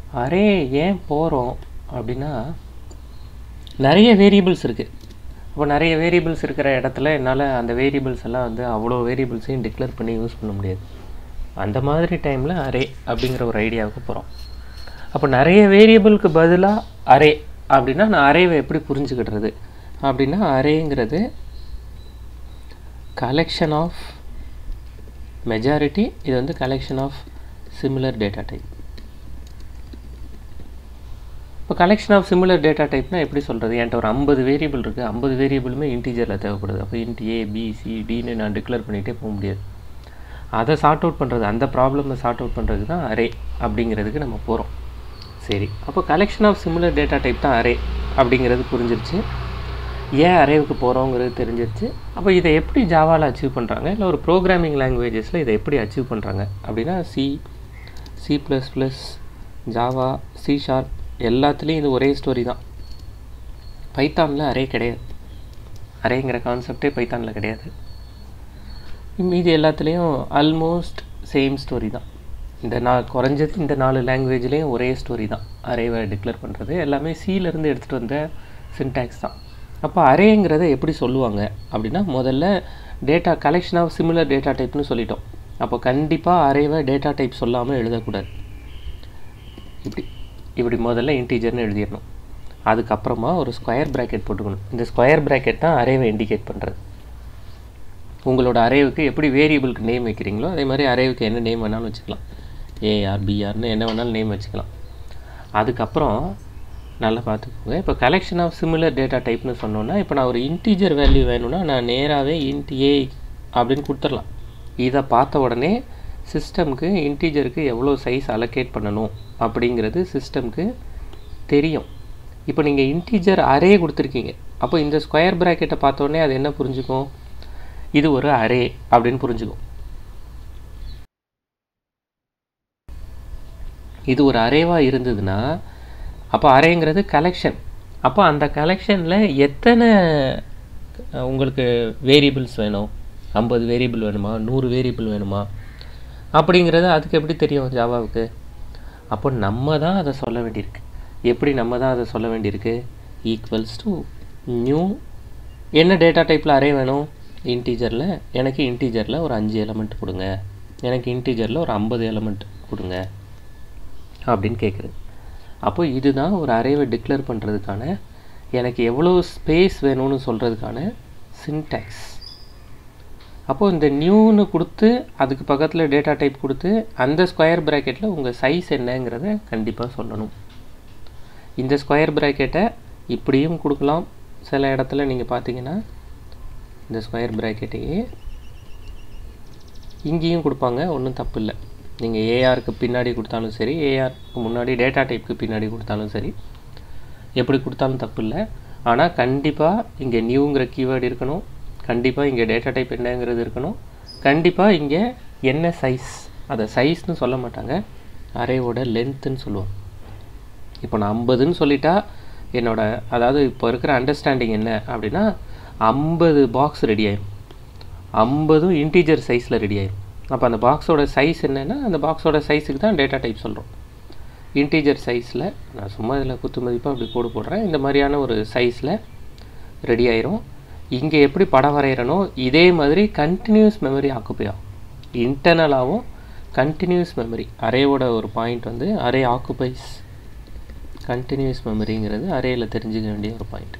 Array ஏன் போகிறோம் அப்படின்னா நிறைய வேரியபிள்ஸ் இருக்குது அப்போ நிறைய வேரியபிள்ஸ் இருக்கிற இடத்துல என்னால் அந்த வேரியபிள்ஸ் எல்லாம் வந்து அவ்வளோ வேரியபிள்ஸையும் டிக்ளேர் பண்ணி யூஸ் பண்ண முடியாது அந்த மாதிரி டைமில் அரே அப்படிங்கிற ஒரு ஐடியாவுக்கு போகிறோம் அப்போ நிறைய வேரியபிளுக்கு பதிலாக அரே அப்படின்னா நான் அரேவை எப்படி புரிஞ்சுக்கிடுறது அப்படின்னா அரேங்கிறது கலெக்ஷன் ஆஃப் மெஜாரிட்டி இது வந்து collection of similar data type இப்போ கலெக்ஷன் ஆஃப் சிமிலர் டேட்டா டைப்னா எப்படி சொல்கிறது என்கிட்ட ஒரு ஐம்பது வேரியபிள் இருக்குது ஐம்பது வேரியபிளுமே இன்டீஜரில் தேவைப்படுது அப்போ இன்ட் ஏ பி சி டின்னு நான் டிக்ளேர் பண்ணிகிட்டே போக முடியாது அதை சார்ட் அவுட் பண்ணுறது அந்த ப்ராப்ளமை சார்ட் அவுட் பண்ணுறதுக்கு தான் அரே அப்படிங்கிறதுக்கு நம்ம போகிறோம் சரி அப்போ collection of similar data type தான் அரே அப்படிங்கிறது புரிஞ்சிருச்சு ஏன் அரேவுக்கு போகிறோங்கிறது தெரிஞ்சிருச்சு அப்போ இதை எப்படி ஜாவாவில் அச்சீவ் பண்ணுறாங்க இல்லை ஒரு ப்ரோக்ராமிங் லாங்குவேஜஸில் இதை எப்படி அச்சீவ் பண்ணுறாங்க அப்படின்னா C C plus plus Java C sharp எல்லாத்துலேயும் இது ஒரே ஸ்டோரி தான் பைத்தானில் அரே கிடையாது அரேங்கிற கான்செப்டே பைத்தானில் கிடையாது மீதி எல்லாத்துலேயும் ஆல்மோஸ்ட் சேம் ஸ்டோரி தான் இந்த நான் குறைஞ்சது இந்த நாலு லாங்குவேஜ்லேயும் ஒரே ஸ்டோரி தான் அரேவை டிக்ளேர் பண்ணுறது எல்லாமே சியிலேருந்து எடுத்துகிட்டு வந்த சின்டாக்ஸ் தான் அப்போ அரேங்கிறத எப்படி சொல்லுவாங்க அப்படின்னா முதல்ல data collection of similar data டைப்னு சொல்லிட்டோம் அப்போ கண்டிப்பாக அரேவை டேட்டா டைப் சொல்லாமல் எழுதக்கூடாது இப்படி இப்படி முதல்ல இன்டீஜர்னு எழுதிடணும் அதுக்கப்புறமா ஒரு ஸ்கொயர் ப்ராக்கெட் போட்டுக்கணும் இந்த ஸ்கொயர் ப்ராக்கெட் தான் அரேவை இண்டிகேட் பண்ணுறது உங்களோட அரேவுக்கு எப்படி வேரியபிளுக்கு நேம் வைக்கிறீங்களோ அதே மாதிரி அரேவுக்கு என்ன நேம் வேணாலும் வச்சுக்கலாம் ஏஆர் பிஆர்னு என்ன வேணாலும் நேம் வச்சுக்கலாம் அதுக்கப்புறம் நல்லா பார்த்துக்கோங்க இப்போ கலெக்ஷன் ஆஃப் சிமிலர் டேட்டா டைப்னு சொன்னோன்னா இப்போ நான் ஒரு இன்டீஜர் வேல்யூ வேணும்னா நான் நேராகவே இன்ட் ஏ அப்படின்னு கொடுத்துடலாம் இதை பார்த்த உடனே சிஸ்டம்க்கு இன்டீஜருக்கு எவ்வளோ சைஸ் அலோகேட் பண்ணணும் அப்படிங்கிறது சிஸ்டம்க்கு தெரியும் இப்போ நீங்கள் இன்டீஜர் அரே கொடுத்துருக்கீங்க அப்போ இந்த ஸ்கொயர் ப்ராக்கெட்டை பார்த்தோன்னே அது என்ன புரிஞ்சுக்கும் இது ஒரு அரே அப்படின்னு புரிஞ்சுக்கும் இது ஒரு அரேவாக இருந்ததுன்னா அப்போ அரேங்கிறது கலெக்ஷன் அப்போ அந்த கலெக்ஷனில் எத்தனை அஹ், உங்களுக்கு வேரியபிள்ஸ் வேணும் ஐம்பது வேரியபிள் வேணுமா நூறு வேரியபிள் வேணுமா அப்படிங்கிறது அதுக்கு எப்படி தெரியும் ஜாவாவுக்கு அப்போ நம்ம தான் அதை சொல்ல வேண்டியிருக்கு எப்படி நம்ம தான் அதை சொல்ல வேண்டியிருக்கு ஈக்குவல்ஸ் டு நியூ என்ன டேட்டா டைப்பில் அரே வேணும் இன்டீஜரில் எனக்கு இன்டீஜரில் ஒரு அஞ்சு எலமெண்ட் கொடுங்க எனக்கு இன்டீஜரில் ஒரு ஐம்பது எலமெண்ட் கொடுங்க அப்படின்னு கேட்குறது அப்போ இதுதான் ஒரு அரேவை டிக்ளேர் பண்ணுறதுக்கான எனக்கு எவ்வளோ ஸ்பேஸ் வேணும்னு சொல்கிறதுக்கான சின்டாக்ஸ் அப்போது இந்த நியூன்னு கொடுத்து அதுக்கு பக்கத்தில் டேட்டா டைப் கொடுத்து அந்த ஸ்கொயர் ப்ராக்கெட்டில் உங்கள் சைஸ் என்னங்கிறத கண்டிப்பாக சொல்லணும் இந்த ஸ்கொயர் ப்ராக்கெட்டை இப்படியும் கொடுக்கலாம் சில இடத்துல நீங்கள் பார்த்தீங்கன்னா இந்த ஸ்கொயர் ப்ராக்கெட்டையே இங்கேயும் கொடுப்பாங்க ஒன்றும் தப்பு இல்லை நீங்கள் ஏஆருக்கு பின்னாடி கொடுத்தாலும் சரி ஏஆருக்கு முன்னாடி டேட்டா டைப்புக்கு பின்னாடி கொடுத்தாலும் சரி எப்படி கொடுத்தாலும் தப்பு இல்லை ஆனால் கண்டிப்பாக இங்கே நியூங்கிற கீவேர்டு இருக்கணும் கண்டிப்பாக இங்கே டேட்டா டைப் என்னங்கிறது இருக்கணும் கண்டிப்பாக இங்கே என்ன சைஸ் அதை சைஸ்னு சொல்ல மாட்டாங்க அரேவோட லென்த்துன்னு சொல்லுவோம் இப்போ நான் ஐம்பதுன்னு சொல்லிட்டா என்னோட அதாவது இப்போ இருக்கிற அண்டர்ஸ்டாண்டிங் என்ன அப்படின்னா ஐம்பது பாக்ஸ் ரெடி ஆயிரும் ஐம்பதும் இன்டீஜர் சைஸில் ரெடி ஆயிரும் அப்போ அந்த பாக்ஸோட சைஸ் என்னென்னா அந்த பாக்ஸோட சைஸுக்கு தான் டேட்டா டைப் சொல்கிறோம் இன்டீஜர் சைஸில் நான் சும்மா இதில் குத்து மதிப்பாக அப்படி கோடு போடுறேன் இந்த மாதிரியான ஒரு சைஸில் ரெடி ஆயிரும் இங்கே எப்படி படம் வரைகிறனோ இதே மாதிரி கண்டினியூஸ் மெமரி ஆக்குப்பை ஆகும் இன்டர்னலாகவும் கண்டினியூஸ் மெமரி அரேவோட ஒரு பாயிண்ட் வந்து அரே ஆக்குபைஸ் கண்டினியூஸ் மெமரிங்கிறது அரேயில் தெரிஞ்சுக்க வேண்டிய ஒரு பாயிண்ட்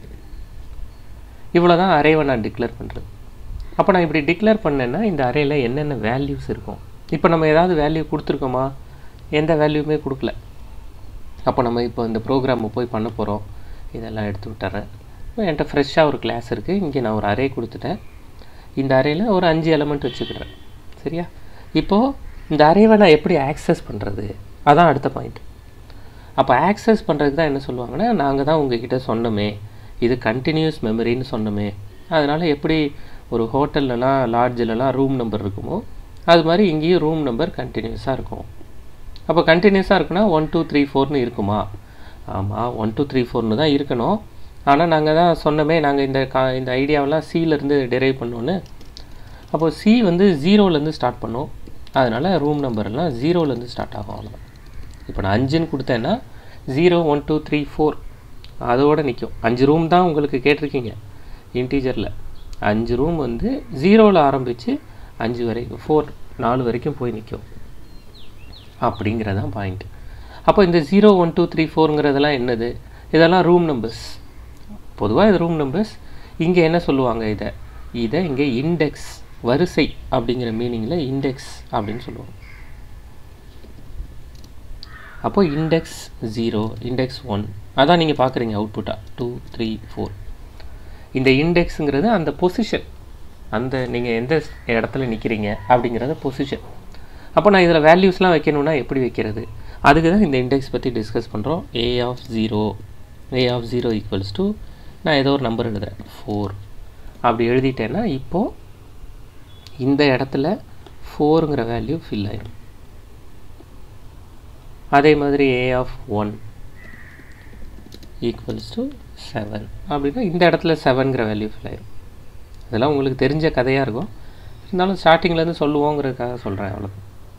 இவ்வளோ தான் அரேவை நான் டிக்ளேர் பண்ணுறது அப்போ நான் இப்படி டிக்ளேர் பண்ணேன்னா இந்த அரேயில் என்னென்ன வேல்யூஸ் இருக்கும் இப்போ நம்ம ஏதாவது வேல்யூ கொடுத்துருக்கோமா எந்த வேல்யூமே கொடுக்கல அப்போ நம்ம இப்போ இந்த ப்ரோக்ராமை போய் பண்ண போகிறோம் இதெல்லாம் எடுத்து விட்டுறேன் இப்போ என்கிட்ட ஃப்ரெஷ்ஷாக ஒரு கிளாஸ் இருக்குது இங்கே நான் ஒரு அரே கொடுத்துட்டேன் இந்த அரேயில் ஒரு அஞ்சு எலமெண்ட் வச்சுக்கிறேன் சரியா இப்போது இந்த அரேவை நான் எப்படி ஆக்சஸ் பண்ணுறது அதான் அடுத்த பாயிண்ட் அப்போ ஆக்சஸ் பண்ணுறதுக்கு தான் என்ன சொல்லுவாங்கன்னா நாங்கள் தான் உங்ககிட்ட சொன்னோமே இது கண்டினியூஸ் மெமரின்னு சொன்னோமே அதனால் எப்படி ஒரு ஹோட்டல்லலாம் லாட்ஜிலலாம் ரூம் நம்பர் இருக்குமோ அது மாதிரி இங்கேயும் ரூம் நம்பர் கண்டினியூஸாக இருக்கும் அப்போ கண்டினியூஸாக இருக்குன்னா ஒன் டூ த்ரீ ஃபோர்னு இருக்குமா ஆமாம் ஒன் டூ த்ரீ ஃபோர்னு தான் இருக்கணும் ஆனால் நாங்கள் தான் சொன்னோமே நாங்கள் இந்த கா இந்த ஐடியாவெல்லாம் சியிலேருந்து டெரைவ் பண்ணோன்னு அப்போது சி வந்து ஜீரோலேருந்து ஸ்டார்ட் பண்ணோம் அதனால் ரூம் நம்பர்லாம் ஜீரோலேருந்து ஸ்டார்ட் ஆகும் அவ்வளோதான் இப்போ நான் அஞ்சுன்னு கொடுத்தேன்னா zero one two three four அதோட நிற்கும் அஞ்சு ரூம் தான் உங்களுக்கு கேட்டிருக்கீங்க இன்டீஜரில் அஞ்சு ரூம் வந்து ஜீரோவில் ஆரம்பித்து அஞ்சு வரைக்கும் ஃபோர் நாலு வரைக்கும் போய் நிற்கும் அப்படிங்கிறதான் பாயிண்ட் அப்போ இந்த ஜீரோ ஒன் டூ த்ரீ ஃபோருங்கிறதெல்லாம் என்னது இதெல்லாம் ரூம் நம்பர்ஸ் பொதுவாக இது ரூம் நம்பர்ஸ் இங்கே என்ன சொல்லுவாங்க இதை இதை இங்கே இண்டெக்ஸ் வரிசை அப்படிங்கிற மீனிங்கில் இண்டெக்ஸ் அப்படின்னு சொல்லுவாங்க அப்போ இண்டெக்ஸ் ஜீரோ இண்டெக்ஸ் ஒன் அதான் நீங்கள் பார்க்குறீங்க அவுட்புட்டாக டூ த்ரீ ஃபோர் இந்த இண்டெக்ஸுங்கிறது அந்த பொசிஷன் அந்த நீங்கள் எந்த இடத்துல நிற்கிறீங்க அப்படிங்கிறத பொசிஷன் அப்போ நான் இதில் வேல்யூஸ்லாம் வைக்கணும்னா எப்படி வைக்கிறது அதுக்கு தான் இந்த இண்டெக்ஸ் பற்றி டிஸ்கஸ் பண்ணுறோம் A of zero A of zero equals to நான் ஏதோ ஒரு நம்பர் எழுதுறேன் ஃபோர் அப்படி எழுதிட்டேன்னா இப்போது இந்த இடத்துல ஃபோருங்கிற வேல்யூ ஃபில் ஆயிடும் அதே மாதிரி A of one equals to seven அப்படின்னா இந்த இடத்துல செவன்கிற வேல்யூ ஃபில் ஆயிடும் இதெல்லாம் உங்களுக்கு தெரிஞ்ச கதையாக இருக்கும் இருந்தாலும் ஸ்டார்டிங்லேருந்து சொல்லுவோங்கிறதுக்காக சொல்கிறேன் அவ்வளோ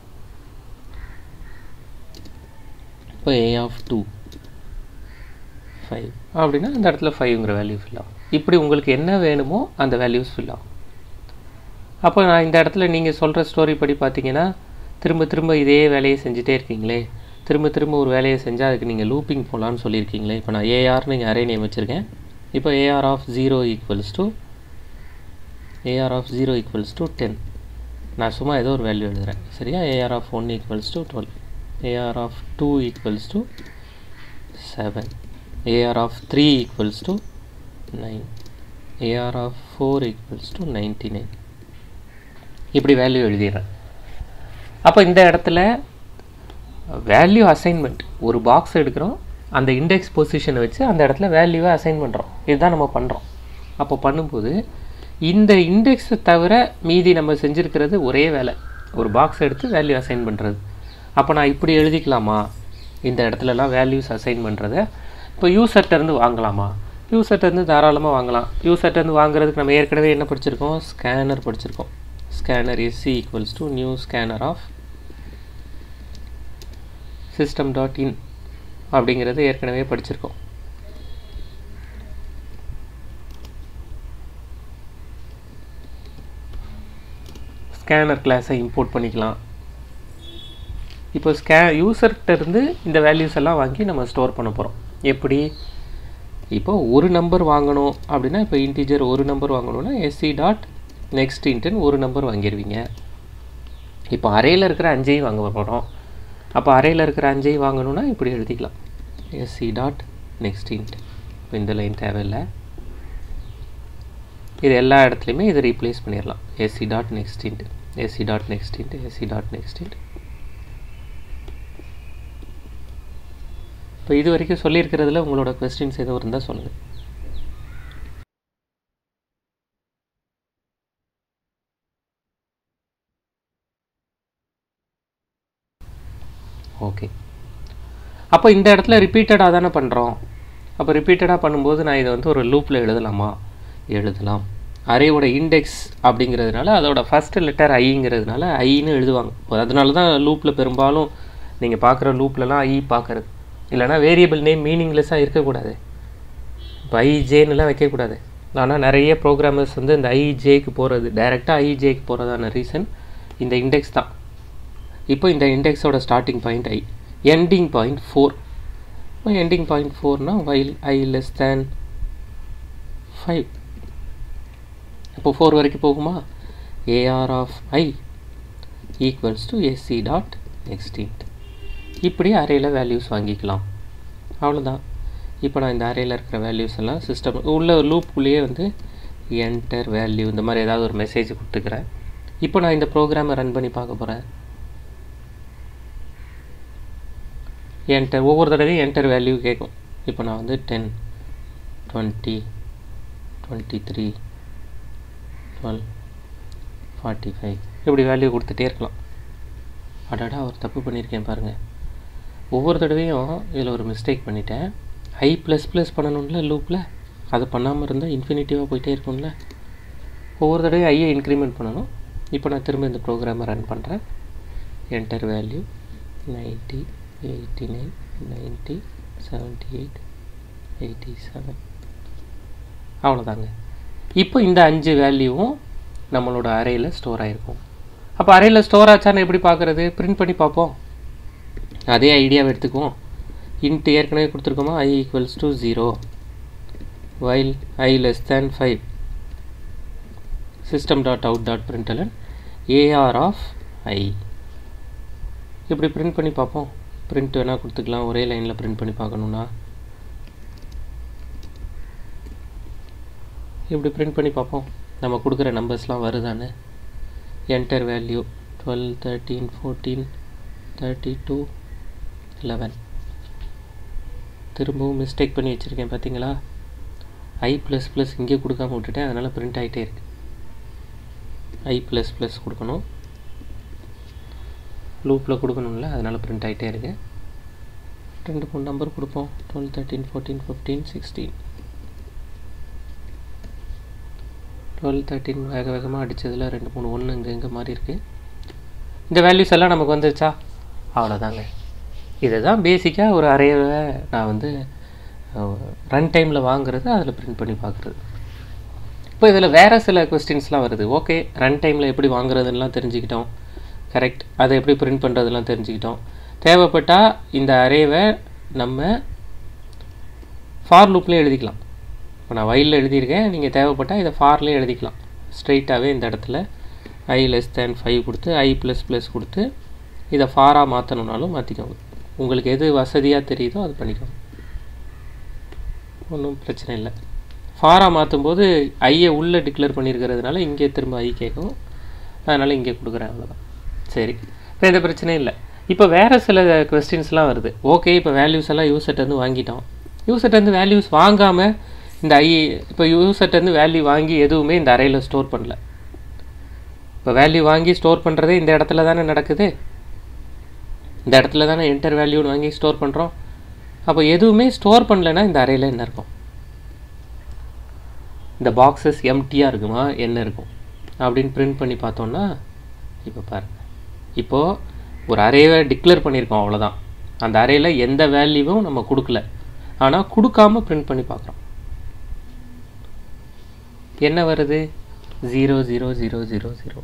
இப்போ ஏ ஆஃப் டூ ஃபைவ் அப்படின்னா அந்த இடத்துல ஃபைவ்ங்கிற வேல்யூ ஃபில் ஆகும் இப்படி உங்களுக்கு என்ன வேணுமோ அந்த வேல்யூஸ் ஃபில் ஆகும் அப்போ நான் இந்த இடத்துல நீங்கள் சொல்கிற ஸ்டோரி படி பார்த்தீங்கன்னா திரும்ப திரும்ப இதே வேலையை செஞ்சுட்டே இருக்கீங்களே திரும்ப திரும்ப ஒரு வேலையை செஞ்சால் அதுக்கு நீங்கள் லூப்பிங் போகலான்னு சொல்லியிருக்கீங்களே இப்போ நான் ஏஆர் நீங்கள் அரே நேம் வச்சுருக்கேன் இப்போ AR of zero equals to AR of zero equals to ten நான் சும்மா ஏதோ ஒரு வேல்யூ எழுதுகிறேன் சரியா AR of one equals to twelve AR of two equals to seven AR of three equals to nine AR of four equals to ninety nine இப்படி value எழுதிடுறேன் அப்போ இந்த இடத்துல வேல்யூ அசைன்மெண்ட் ஒரு பாக்ஸ் எடுக்கிறோம் அந்த இண்டெக்ஸ் பொசிஷனை வச்சு அந்த இடத்துல வேல்யூவை அசைன் பண்ணுறோம் இதுதான் நம்ம பண்ணுறோம் அப்போ பண்ணும்போது இந்த இண்டெக்ஸை தவிர மீதி நம்ம செஞ்சுருக்கிறது ஒரே வேலை ஒரு பாக்ஸ் எடுத்து வேல்யூ அசைன் பண்ணுறது அப்போ நான் இப்படி எழுதிக்கலாமா இந்த இடத்துலலாம் வேல்யூஸ் அசைன் பண்ணுறத இப்போ யூசர்ட்டேருந்து வாங்கலாமா யூசர்ட்டேருந்து தாராளமாக வாங்கலாம் யூசர்ட்டேருந்து வாங்குறதுக்கு நம்ம ஏற்கனவே என்ன படிச்சிருக்கோம் ஸ்கேனர் படிச்சிருக்கோம் scanner SC equals to new scanner of system dot in அப்படிங்கிறது ஏற்கனவே படிச்சிருக்கோம் ஸ்கேனர் கிளாஸை இம்போர்ட் பண்ணிக்கலாம் இப்போ ஸ்கே யூசர்கிட்ட இருந்து இந்த வேல்யூஸ் எல்லாம் வாங்கி நம்ம ஸ்டோர் பண்ண போகிறோம் எப்படி இப்போ ஒரு நம்பர் வாங்கணும் அப்படின்னா இப்போ இன்டீஜர் ஒரு நம்பர் வாங்கணும்னா எஸ்சி டாட் நெக்ஸ்ட் இன்ட்டுன்னு ஒரு நம்பர் வாங்கிடுவீங்க இப்போ அறையில் இருக்கிற அஞ்சையும் வாங்க போகிறோம் அப்போ அறையில் இருக்கிற அஞ்சையும் வாங்கணும்னா இப்படி எழுதிக்கலாம் எஸ்சி டாட் நெக்ஸ்ட் இன்ட் இப்போ இந்த லைன் தேவையில்லை இது எல்லா இடத்துலையுமே இதை ரீப்ளேஸ் பண்ணிடலாம் SC dot next int SC dot next int SC dot next int இப்போ இது வரைக்கும் சொல்லியிருக்கிறதுல உங்களோட கொஸ்டின்ஸ் எதுவும் இருந்தால் சொல்லுங்கள் ஓகே அப்போ இந்த இடத்துல ரிப்பீட்டடாக தானே பண்ணுறோம் அப்போ ரிப்பீட்டடாக பண்ணும்போது நான் இதை வந்து ஒரு லூப்பில் எழுதலாமா எழுதலாம் அரேவோட இண்டெக்ஸ் அப்படிங்கிறதுனால அதோட ஃபஸ்ட்டு லெட்டர் ஐங்கிறதுனால ஐன்னு எழுதுவாங்க அதனால தான் லூப்பில் பெரும்பாலும் நீங்கள் பார்க்குற லூப்லலாம் ஐ பார்க்குறது இல்லைனா வேரியபிள் நேம் மீனிங்லெஸ்ஸாக இருக்கக்கூடாது இப்போ ஐஜேன்னுலாம் வைக்கக்கூடாது ஆனால் நிறைய ப்ரோக்ராமர்ஸ் வந்து இந்த ஐஜேக்கு போகிறது டைரெக்டாக ஐஜேக்கு போகிறதான ரீசன் இந்த இண்டெக்ஸ் தான் இப்போ இந்த இண்டெக்ஸோட starting point I ending point four ending point ஃபோர்னால் வைல் ஐ லெஸ் தேன் ஃபைவ் இப்போ ஃபோர் வரைக்கும் போகுமா AR of I equals to SC dot next int இப்படி அறையில் வேல்யூஸ் வாங்கிக்கலாம் அவ்வளோதான் இப்போ நான் இந்த அறையில் இருக்கிற வேல்யூஸ் எல்லாம் சிஸ்டம் உள்ள லூப்புக்குள்ளேயே வந்து என்டர் வேல்யூ இந்த மாதிரி ஏதாவது ஒரு மெசேஜ் கொடுத்துக்கிறேன் இப்போ நான் இந்த ப்ரோக்ராமை ரன் பண்ணி பார்க்க போகிறேன் என்டர் ஒவ்வொரு தடவையும் என்டர் வேல்யூ கேட்கும் இப்போ நான் வந்து ten twenty twenty three twelve forty five இப்படி வேல்யூ கொடுத்துட்டே இருக்கலாம் அடாடா ஒரு தப்பு பண்ணியிருக்கேன் பாருங்கள் ஒவ்வொரு தடவையும் இதில் ஒரு மிஸ்டேக் பண்ணிட்டேன் ஐ ப்ளஸ் ப்ளஸ் பண்ணணும்ல லூப்பில் அதை பண்ணாமல் இருந்தால் இன்ஃபினிட்டிவாக போயிட்டே இருக்கும்ல ஒவ்வொரு தடவையும் ஐயை இன்க்ரிமெண்ட் பண்ணணும் இப்போ நான் திரும்ப இந்த ப்ரோக்ராமை ரன் பண்ணுறேன் enter value ninety eighty nine ninety seventy eight eighty seven அவ்வளோதாங்க இப்போ இந்த அஞ்சு வேல்யூவும் நம்மளோட அறையில் ஸ்டோர் ஆகிருக்கும் அப்போ அறையில் ஸ்டோர் ஆச்சான்னு எப்படி பார்க்குறது பிரிண்ட் பண்ணி பார்ப்போம் அதே ஐடியாவை எடுத்துக்குவோம் இன்ட்டு ஏற்கனவே கொடுத்துருக்கோமா I equals to zero while I less than five system dot out dot println AR of I இப்படி பிரிண்ட் பண்ணி பார்ப்போம் பிரிண்ட் வேணால் கொடுத்துக்கலாம் ஒரே லைனில் பிரிண்ட் பண்ணி பார்க்கணுன்னா இப்படி பிரிண்ட் பண்ணி பார்ப்போம் நம்ம கொடுக்குற நம்பர்ஸ்லாம் வருதான்னு enter value twelve thirteen fourteen thirty two eleven திரும்பவும் மிஸ்டேக் பண்ணி வச்சுருக்கேன் பார்த்தீங்களா ஐ ப்ளஸ் ப்ளஸ் இங்கே கொடுக்காம விட்டுட்டேன் அதனால் பிரிண்ட் ஆகிட்டே இருக்கு ஐ ப்ளஸ் ப்ளஸ் கொடுக்கணும் லூப்பில் கொடுக்கணும்ல அதனால் பிரிண்ட் ஆகிட்டே இருக்கு ரெண்டு மூணு நம்பர் கொடுப்போம் twelve thirteen fourteen fifteen sixteen twelve thirteen வேக வேகமாக அடித்ததில் ரெண்டு மூணு ஒன்று இங்கே இங்கே மாறி இருக்குது இந்த வேல்யூஸ் எல்லாம் நமக்கு வந்துருச்சா அவ்வளோதாங்க இதுதான் பேசிக்காக ஒரு அறையை நான் வந்து ரன் டைமில் வாங்குறது அதில் பிரிண்ட் பண்ணி பார்க்குறது இப்போ இதில் வேறு சில கொஸ்டின்ஸ்லாம் வருது ஓகே ரன் டைமில் எப்படி வாங்குறதுலாம் தெரிஞ்சுக்கிட்டோம் கரெக்ட் அதை எப்படி பிரிண்ட் பண்ணுறதுலாம் தெரிஞ்சுக்கிட்டோம் தேவைப்பட்டால் இந்த அரேவை நம்ம ஃபார் லூப்லேயே எழுதிக்கலாம் இப்போ நான் வயலில் எழுதியிருக்கேன் நீங்கள் தேவைப்பட்டால் இதை ஃபார்லேயே எழுதிக்கலாம் ஸ்ட்ரைட்டாகவே இந்த இடத்துல ஐ லெஸ் தேன் ஃபைவ் கொடுத்து ஐ ப்ளஸ் ப்ளஸ் கொடுத்து இதை ஃபாராக மாற்றணுன்னாலும் மாற்றிக்கோங்க உங்களுக்கு எது வசதியாக தெரியுதோ அது பண்ணிக்கோங்க ஒன்றும் பிரச்சனை இல்லை ஃபாராக மாற்றும்போது ஐயை உள்ளே டிக்ளேர் பண்ணியிருக்கிறதுனால இங்கே திரும்ப ஐ கேட்கும் அதனால் இங்கே கொடுக்குறேன் அவ்வளோதான் சரி இப்போ எந்த பிரச்சனையும் இல்லை இப்போ வேறு சில கொஸ்டின்ஸ்லாம் வருது ஓகே இப்போ வேல்யூஸ் எல்லாம் யூசர்ட்டேருந்து வாங்கிட்டோம் யூசர்ட்டேருந்து வேல்யூஸ் வாங்காமல் இந்த ஐ இப்போ யூசர்ட்டேருந்து வேல்யூ வாங்கி எதுவுமே இந்த அறையில் ஸ்டோர் பண்ணல இப்போ வேல்யூ வாங்கி ஸ்டோர் பண்ணுறதே இந்த இடத்துல தானே நடக்குது இந்த இடத்துல தானே என்டர் வேல்யூன்னு வாங்கி ஸ்டோர் பண்ணுறோம் அப்போ எதுவுமே ஸ்டோர் பண்ணலைன்னா இந்த அறையில் என்ன இருக்கும் இந்த பாக்ஸஸ் எம்டியாக இருக்குமா என்ன இருக்கும் அப்படின்னு பிரிண்ட் பண்ணி பார்த்தோன்னா இப்போ பாருங்கள் இப்போது ஒரு அரேவை டிக்ளேர் பண்ணியிருக்கோம் அவ்வளோதான் அந்த அரேயில் எந்த வேல்யூவும் நம்ம கொடுக்கல ஆனால் கொடுக்காம பிரிண்ட் பண்ணி பார்க்குறோம் என்ன வருது zero zero zero zero zero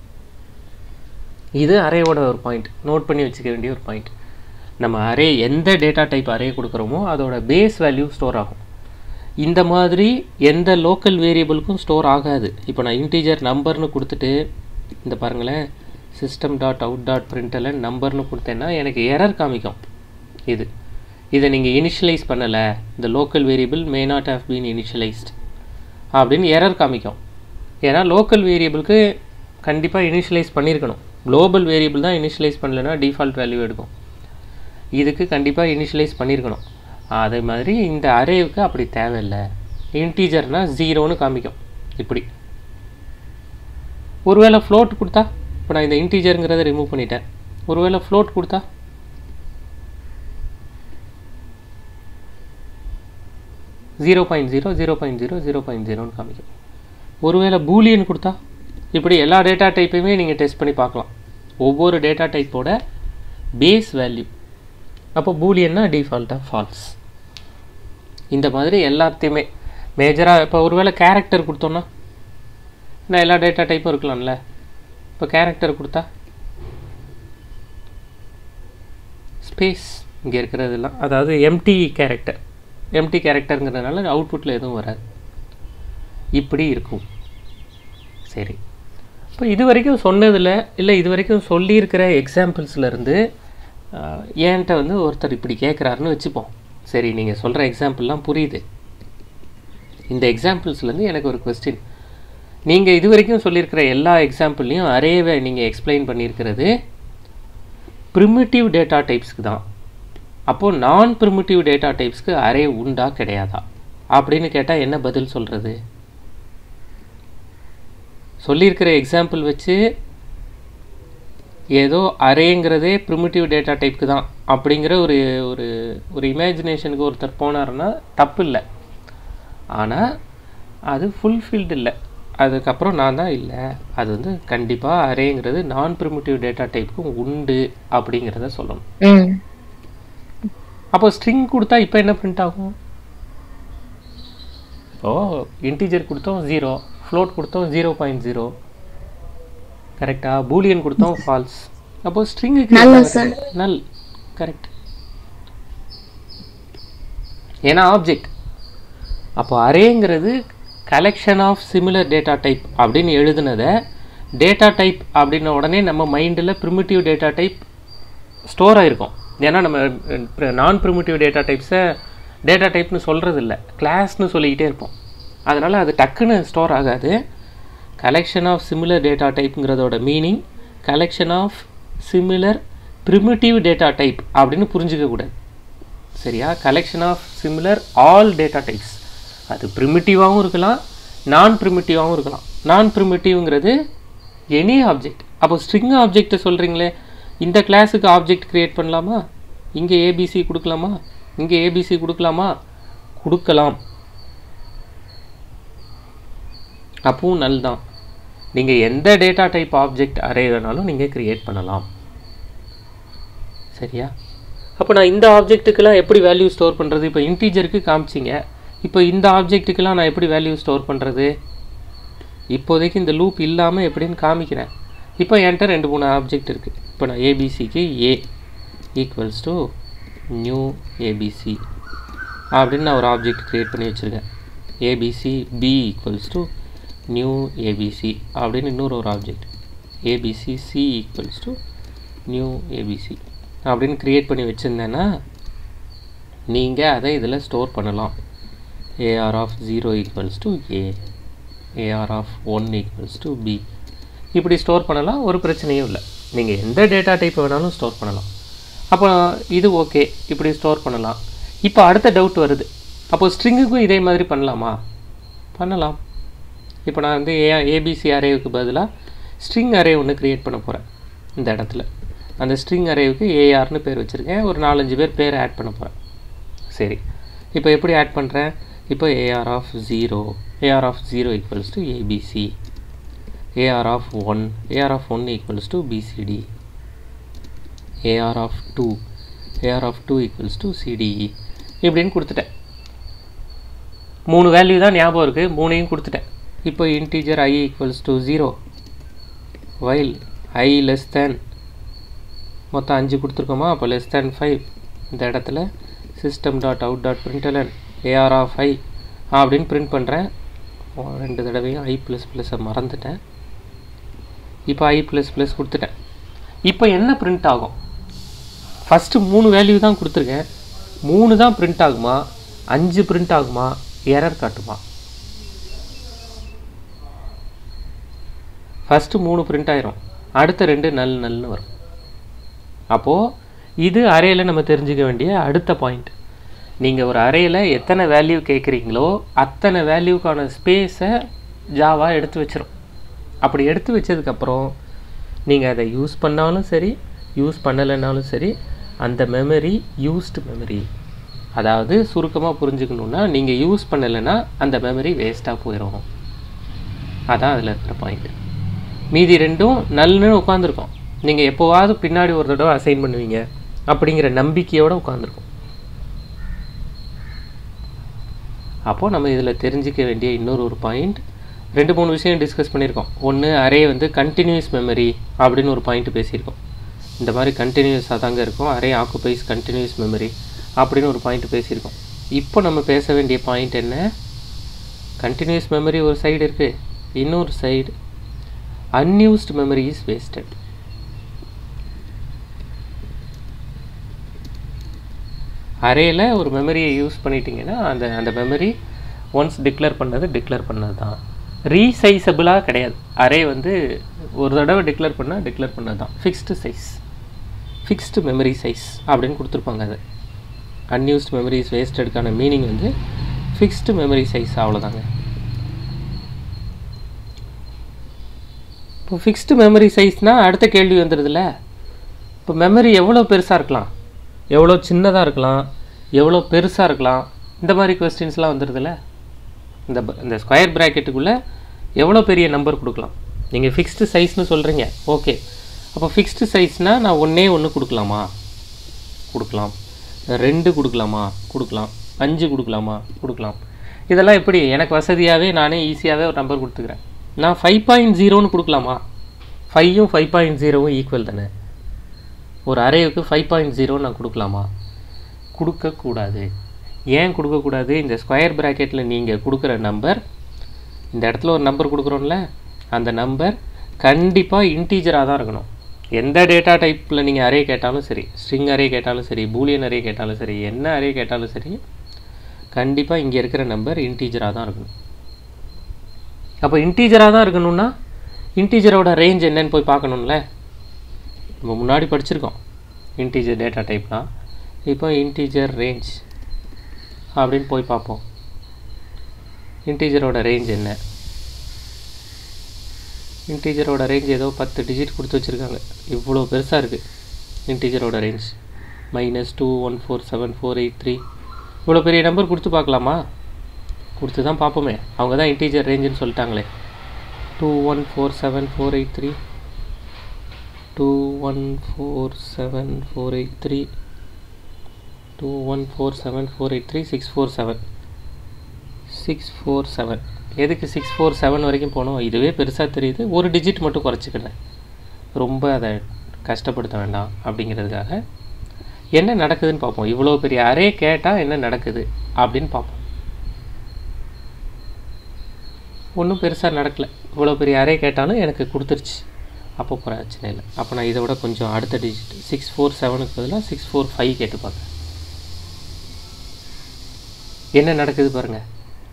இது அரேவோட ஒரு பாயிண்ட் நோட் பண்ணி வச்சுக்க வேண்டிய ஒரு பாயிண்ட் நம்ம அரே எந்த டேட்டா டைப் அரே கொடுக்குறோமோ அதோட பேஸ் வேல்யூ ஸ்டோர் ஆகும் இந்த மாதிரி எந்த லோக்கல் வேரியபிளுக்கும் ஸ்டோர் ஆகாது இப்போ நான் இன்டீஜர் நம்பர்னு கொடுத்துட்டு இந்த பாருங்களேன் system dot out dot println நம்பர்னு கொடுத்தேன்னா எனக்கு எரர் காமிக்கும் இது இதை நீங்கள் இனிஷியலைஸ் பண்ணலை இந்த local variable may not have been initialised அப்படின்னு எரர் காமிக்கும் ஏன்னா லோக்கல் வேரியபிளுக்கு கண்டிப்பாக இனிஷியலைஸ் பண்ணியிருக்கணும் குளோபல் வேரியபிள் தான் இனிஷியலைஸ் பண்ணலைன்னா டிஃபால்ட் வேல்யூ எடுக்கும் இதுக்கு கண்டிப்பாக இனிஷியலைஸ் பண்ணியிருக்கணும் அதே மாதிரி இந்த அரேவுக்கு அப்படி தேவையில்லை இன்டீஜர்னால் ஜீரோன்னு காமிக்கும் இப்படி ஒருவேளை ஃப்ளோட் கொடுத்தா இப்போ நான் இந்த இன்டீஜருங்கிறத ரிமூவ் பண்ணிட்டேன் ஒருவேளை ஃப்ளோட் கொடுத்தா zero point zero zero point zero zero point ஜீரோன்னு காமிக்கும் ஒருவேளை பூலியன் கொடுத்தா இப்படி எல்லா டேட்டா டைப்பையுமே நீங்கள் டெஸ்ட் பண்ணி பார்க்கலாம் ஒவ்வொரு டேட்டா டைப்போட பேஸ் வேல்யூ அப்போ பூலியன்னா டிஃபால்ட்டாக ஃபால்ஸ் இந்த மாதிரி எல்லாத்தையுமே மேஜராக இப்போ ஒருவேளை கேரக்டர் கொடுத்தோன்னா நான் எல்லா டேட்டா டைப்பும் இருக்கலாம்ல இப்போ கேரக்டர் கொடுத்தா ஸ்பேஸ் இங்கே இருக்கிறதெல்லாம் அதாவது எம்டி கேரக்டர் எம்டி கேரக்டருங்கிறதுனால அவுட்புட்டில் எதுவும் வராது இப்படி இருக்கும் சரி இப்போ இது வரைக்கும் சொன்னதில் இல்லை இது வரைக்கும் சொல்லியிருக்கிற எக்ஸாம்பிள்ஸ்லேருந்து ஏன்ட்ட வந்து ஒருத்தர் இப்படி கேட்குறாருன்னு வச்சுப்போம் சரி நீங்கள் சொல்கிற எக்ஸாம்பிள்லாம் புரியுது இந்த எக்ஸாம்பிள்ஸ்லேருந்து எனக்கு ஒரு கொஸ்டின் நீங்கள் இது வரைக்கும் சொல்லியிருக்கிற எல்லா எக்ஸாம்பிள்லையும் அரேவை நீங்கள் எக்ஸ்பிளைன் பண்ணியிருக்கிறது ப்ரிமிட்டிவ் டேட்டா டைப்ஸ்க்கு தான் அப்போது நான் ப்ரிமிட்டிவ் டேட்டா டைப்ஸ்க்கு அரே உண்டா கிடையாதா அப்படின்னு கேட்டால் என்ன பதில் சொல்கிறது சொல்லியிருக்கிற எக்ஸாம்பிள் வச்சு ஏதோ அரேங்கிறதே ப்ரிமிட்டிவ் டேட்டா டைப்க்கு தான் அப்படிங்கிற ஒரு ஒரு ஒரு இமேஜினேஷனுக்கு ஒருத்தர் போனாருன்னா தப்பு இல்லை ஆனால் அது ஃபுல்ஃபில்டு இல்லை அதுக்கப்புறம் நான் தான் இல்லை அது வந்து கண்டிப்பாக அரேங்கிறது நான் ப்ரிமிட்டிவ் டேட்டா டைப்புக்கும் உண்டு அப்படிங்கிறத சொல்லணும் ம் அப்போ ஸ்ட்ரிங் கொடுத்தா இப்போ என்ன பிரிண்ட் ஆகும் ஓ இன்டீஜர் கொடுத்தோம் ஜீரோ ஃப்ளோட் கொடுத்தோம் ஜீரோ பாயிண்ட் ஜீரோ கரெக்டா பூலியன் கொடுத்தோம் ஃபால்ஸ் அப்போ ஸ்ட்ரிங்குக்கு நல்ல sir. நல் கரெக்ட் ஏன்னா ஆப்ஜெக்ட் அப்போ அரேங்கிறது collection of similar data type அப்படின்னு எழுதுனதை டேட்டா டைப் அப்படின்ன உடனே நம்ம மைண்டில் ப்ரிமிட்டிவ் டேட்டா டைப் ஸ்டோர் ஆயிருக்கும் ஏன்னா நம்ம நான் ப்ரிமிட்டிவ் டேட்டா டைப்ஸை டேட்டா டைப்னு சொல்கிறது இல்லை கிளாஸ்னு சொல்லிக்கிட்டே இருப்போம் அதனால் அது டக்குன்னு ஸ்டோர் ஆகாது கலெக்ஷன் ஆஃப் சிமிலர் டேட்டா டைப்புங்கிறதோட meaning collection of similar primitive data type அப்படின்னு புரிஞ்சுக்க கூடாது சரியா collection of similar all data types அது ப்ரிமிட்டிவாகவும் இருக்கலாம் நான் ப்ரிமிட்டிவாகவும் இருக்கலாம் நான் ப்ரிமிட்டிவ்ங்கிறது எனி ஆப்ஜெக்ட் அப்போ ஸ்ட்ரிங் ஆப்ஜெக்ட்டை சொல்கிறீங்களே இந்த கிளாஸுக்கு ஆப்ஜெக்ட் கிரியேட் பண்ணலாமா இங்கே ஏபிசி கொடுக்கலாமா இங்கே ஏபிசி கொடுக்கலாமா கொடுக்கலாம் அப்பவும் நல் தான் நீங்கள் எந்த டேட்டா டைப் ஆப்ஜெக்ட் அரே வேணாலும் நீங்கள் கிரியேட் பண்ணலாம் சரியா அப்போ நான் இந்த ஆப்ஜெக்ட்டுக்கெல்லாம் எப்படி வேல்யூ ஸ்டோர் பண்ணுறது இப்போ இன்டீஜருக்கு காமிச்சிங்க இப்போ இந்த ஆப்ஜெக்ட்டுக்கெல்லாம் நான் எப்படி வேல்யூ ஸ்டோர் பண்ணுறது இப்போதைக்கு இந்த லூப் இல்லாமல் எப்படின்னு காமிக்கிறேன் இப்போ என்கிட்ட ரெண்டு மூணு ஆப்ஜெக்ட் இருக்குது இப்போ நான் ஏபிசிக்கு A equals to new ABC அப்படின்னு நான் ஒரு ஆப்ஜெக்ட் க்ரியேட் பண்ணி வச்சுருக்கேன் ABC B equals to new ABC அப்படின்னு இன்னொரு ஒரு object ABC C equals to new ABC அப்படின்னு க்ரியேட் பண்ணி வச்சுருந்தேன்னா நீங்கள் அதை இதில் ஸ்டோர் பண்ணலாம் AR of zero equals to A AR of one equals to B இப்படி ஸ்டோர் பண்ணலாம் ஒரு பிரச்சனையும் இல்லை நீங்கள் எந்த டேட்டா டைப் வேணாலும் ஸ்டோர் பண்ணலாம் அப்போ இது ஓகே இப்படி ஸ்டோர் பண்ணலாம் இப்போ அடுத்த டவுட் வருது அப்போ ஸ்ட்ரிங்குக்கும் இதே மாதிரி பண்ணலாமா பண்ணலாம் இப்போ நான் வந்து ஏ ஏபிசி அரேவுக்கு பதிலாக ஸ்ட்ரிங் அரே ஒன்று க்ரியேட் பண்ண போகிறேன் இந்த இடத்துல அந்த ஸ்ட்ரிங் அரேவுக்கு ஏஆர்னு பேர் வச்சுருக்கேன் ஒரு நாலஞ்சு பேர் பேர் ஆட் பண்ண போகிறேன் சரி இப்போ எப்படி ஆட் பண்ணுறேன் இப்போ AR of zero AR of zero equals to ABC AR of one AR of one equals to BCD AR of two AR of two equals to CDE இப்படின்னு கொடுத்துட்டேன் மூணு வேல்யூ தான் ஞாபகம் இருக்குது மூணையும் கொடுத்துட்டேன் இப்போ integer I equals to zero while I less than மொத்தம் அஞ்சு கொடுத்துருக்கோமா அப்போ லெஸ் தேன் ஃபைவ் இந்த இடத்துல system dot out dot println AR of ஐ அப்படின்னு பிரிண்ட் பண்ணுறேன் ரெண்டு தடவையும் ஐ ப்ளஸ் ப்ளஸ்ஸை மறந்துட்டேன் இப்போ ஐ ப்ளஸ் ப்ளஸ் கொடுத்துட்டேன் இப்போ என்ன பிரிண்ட் ஆகும் ஃபஸ்ட்டு மூணு வேல்யூ தான் கொடுத்துருக்கேன் மூணு தான் பிரிண்ட் ஆகுமா அஞ்சு பிரிண்ட் ஆகுமா எரர் காட்டுமா ஃபஸ்ட்டு மூணு பிரிண்ட் ஆயிரும் அடுத்த ரெண்டு நல் நல்னு வரும் அப்போது இது அரேயில் நம்ம தெரிஞ்சுக்க வேண்டிய அடுத்த பாயிண்ட் நீங்கள் ஒரு அரேயில் எத்தனை வேல்யூ கேட்குறீங்களோ அத்தனை வேல்யூக்கான ஸ்பேஸை ஜாவா எடுத்து வச்சிரும் அப்படி எடுத்து வச்சதுக்கப்புறம் நீங்கள் அதை யூஸ் பண்ணாலும் சரி யூஸ் பண்ணலைன்னாலும் சரி அந்த மெமரி யூஸ்டு மெமரி அதாவது சுருக்கமாக புரிஞ்சுக்கணுன்னா நீங்கள் யூஸ் பண்ணலைன்னா அந்த மெமரி வேஸ்ட்டாக போயிடும் அதான் அதில் இருக்கிற பாயிண்ட் மீதி ரெண்டும் நல்லுன்னு உட்காந்துருக்கோம் நீங்கள் எப்போவாவது பின்னாடி ஒரு தடவை அசைன் பண்ணுவீங்க அப்படிங்கிற நம்பிக்கையோடு உட்காந்துருக்கோம் அப்போது நம்ம இதில் தெரிஞ்சிக்க வேண்டிய இன்னொரு ஒரு பாயிண்ட் ரெண்டு மூணு விஷயம் டிஸ்கஸ் பண்ணியிருக்கோம் ஒன்று அரே வந்து கண்டினியூஸ் மெமரி அப்படின்னு ஒரு பாயிண்ட் பேசியிருக்கோம் இந்த மாதிரி கண்டினியூஸாக தாங்க இருக்கும் அரே ஆக்குபைஸ் கண்டினியூஸ் மெமரி அப்படின்னு ஒரு பாயிண்ட் பேசியிருக்கோம் இப்போ நம்ம பேச வேண்டிய பாயிண்ட் என்ன கண்டினியூஸ் மெமரி ஒரு சைடு இருக்குது இன்னொரு side unused memory is wasted அரேயில் ஒரு மெமரியை யூஸ் பண்ணிட்டீங்கன்னா அந்த அந்த மெமரி ஒன்ஸ் டிக்ளேர் பண்ணது டிக்ளேர் பண்ணது தான் ரீசைசபிளாக கிடையாது அரே வந்து ஒரு தடவை டிக்ளேர் பண்ணால் டிக்ளேர் பண்ணது தான் fixed size fixed memory size அப்படின்னு கொடுத்துருப்பாங்க அது அன்யூஸ்ட் மெமரிஸ் வேஸ்டடுக்கான மீனிங் வந்து ஃபிக்ஸ்டு மெமரி சைஸ் அவ்வளோதாங்க இப்போ ஃபிக்ஸ்டு மெமரி சைஸ்னால் அடுத்த கேள்வி வந்துடுதுல்ல இப்போ மெமரி எவ்வளோ பெருசாக இருக்கலாம் எவ்வளோ சின்னதாக இருக்கலாம் எவ்வளோ பெருசாக இருக்கலாம் இந்த மாதிரி கொஸ்டின்ஸ்லாம் வந்துடுதுல்ல இந்த ப- இந்த ஸ்கொயர் ப்ராக்கெட்டுக்குள்ளே எவ்வளோ பெரிய நம்பர் கொடுக்கலாம் நீங்கள் ஃபிக்ஸ்டு சைஸ்னு சொல்கிறீங்க ஓகே அப்போ ஃபிக்ஸ்டு சைஸ்னால் நான் ஒன்றே ஒன்று கொடுக்கலாமா கொடுக்கலாம் ரெண்டு கொடுக்கலாமா கொடுக்கலாம் அஞ்சு கொடுக்கலாமா கொடுக்கலாம் இதெல்லாம் எப்படி எனக்கு வசதியாகவே நானே ஈஸியாகவே ஒரு நம்பர் கொடுத்துக்கிறேன் நான் ஃபைவ் பாயிண்ட் ஜீரோன்னு கொடுக்கலாமா ஃபைவும் ஃபைவ் பாயிண்ட் ஜீரோவும் ஈக்குவல் தானே ஒரு அரேவுக்கு ஃபைவ் பாயிண்ட் ஜீரோ நான் கொடுக்கலாமா கொடுக்கக்கூடாது ஏன் கொடுக்கக்கூடாது இந்த ஸ்கொயர் ப்ராக்கெட்டில் நீங்கள் கொடுக்குற நம்பர் இந்த இடத்துல ஒரு நம்பர் கொடுக்குறோம்ல அந்த நம்பர் கண்டிப்பாக இன்டீஜராக தான் இருக்கணும் எந்த டேட்டா டைப்பில் நீங்கள் அரே கேட்டாலும் சரி ஸ்ட்ரிங் அரே கேட்டாலும் சரி பூலியன் அரே கேட்டாலும் சரி என்ன அரே கேட்டாலும் சரி கண்டிப்பாக இங்கே இருக்கிற நம்பர் இன்டீஜராக தான் இருக்கணும் அப்போ இன்டீஜராக தான் இருக்கணும்னா இன்டீஜரோட ரேஞ்ச் என்னன்னு போய் பார்க்கணும்ல நம்ம முன்னாடி படிச்சிருக்கோம் இன்டீஜர் டேட்டா டைப்லாம் இப்போ இன்டீஜர் ரேஞ்ச் அப்படின்னு போய் பார்ப்போம் இன்டீஜரோட ரேஞ்ச் என்ன இன்டீஜரோட ரேஞ்ச் ஏதோ பத்து டிஜிட் கொடுத்து வச்சுருக்காங்க இவ்வளோ பெருசாக இருக்குது இன்டீஜரோட range minus two one four seven four eight three இவ்வளோ பெரிய நம்பர் கொடுத்து பார்க்கலாமா கொடுத்து தான் பார்ப்போமே அவங்க தான் இன்டீஜர் ரேஞ்சுன்னு சொல்லிட்டாங்களே two one four seven four eight three two one four seven four eight three two one four seven four eight three six four seven six four seven எதுக்கு சிக்ஸ் ஃபோர் செவன் வரைக்கும் போனோம் இதுவே பெருசாக தெரியுது ஒரு digit மட்டும் குறைச்சிக்கினேன் ரொம்ப அதை கஷ்டப்படுத்த வேண்டாம் அப்படிங்கிறதுக்காக என்ன நடக்குதுன்னு பார்ப்போம் இவ்வளோ பெரிய அரே கேட்டால் என்ன நடக்குது அப்படின்னு பார்ப்போம் ஒன்றும் பெருசாக நடக்கலை இவ்வளோ பெரிய அரே கேட்டாலும் எனக்கு கொடுத்துருச்சு அப்போ பிரச்சனை இல்லை அப்போ நான் இதை விட கொஞ்சம் அடுத்த டிஜிட் சிக்ஸ் ஃபோர் செவனுக்கு பதிலாக சிக்ஸ் ஃபோர் ஃபைவ் கேட்டு பார்க்குறேன் என்ன நடக்குது பாருங்கள்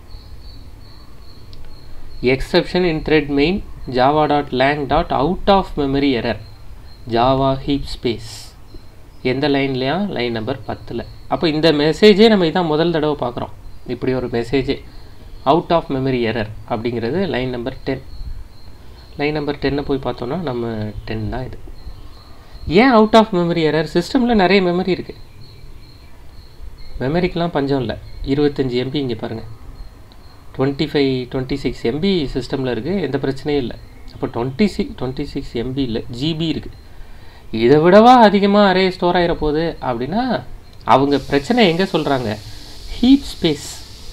exception in thread main java dot lang dot out of memory error java heap space எந்த லைன்லையா லைன் நம்பர் பத்தில் அப்போ இந்த மெசேஜே நம்ம இதான் முதல் தடவை பார்க்குறோம் இப்படி ஒரு மெசேஜே அவுட் ஆஃப் மெமரி எரர் அப்படிங்கிறது line number ten line number டென்னை போய் பார்த்தோன்னா நம்ம டென் தான் இது ஏன் அவுட் ஆஃப் மெமரி எரர் சிஸ்டமில் நிறைய மெமரி இருக்குது மெமரிக்கெலாம் பஞ்சம் இல்லை இருபத்தஞ்சி எம்பி இங்கே பாருங்கள் twenty five twenty six MB சிஸ்டமில் இருக்குது எந்த பிரச்சனையும் இல்லை அப்போ twenty six twenty six MB இல்லை ஜிபி இருக்குது இதை விடவா அதிகமாக அரே ஸ்டோர் ஆகிற போகுது அப்படின்னா அவங்க பிரச்சனை எங்கே சொல்கிறாங்க ஹீப் ஸ்பேஸ்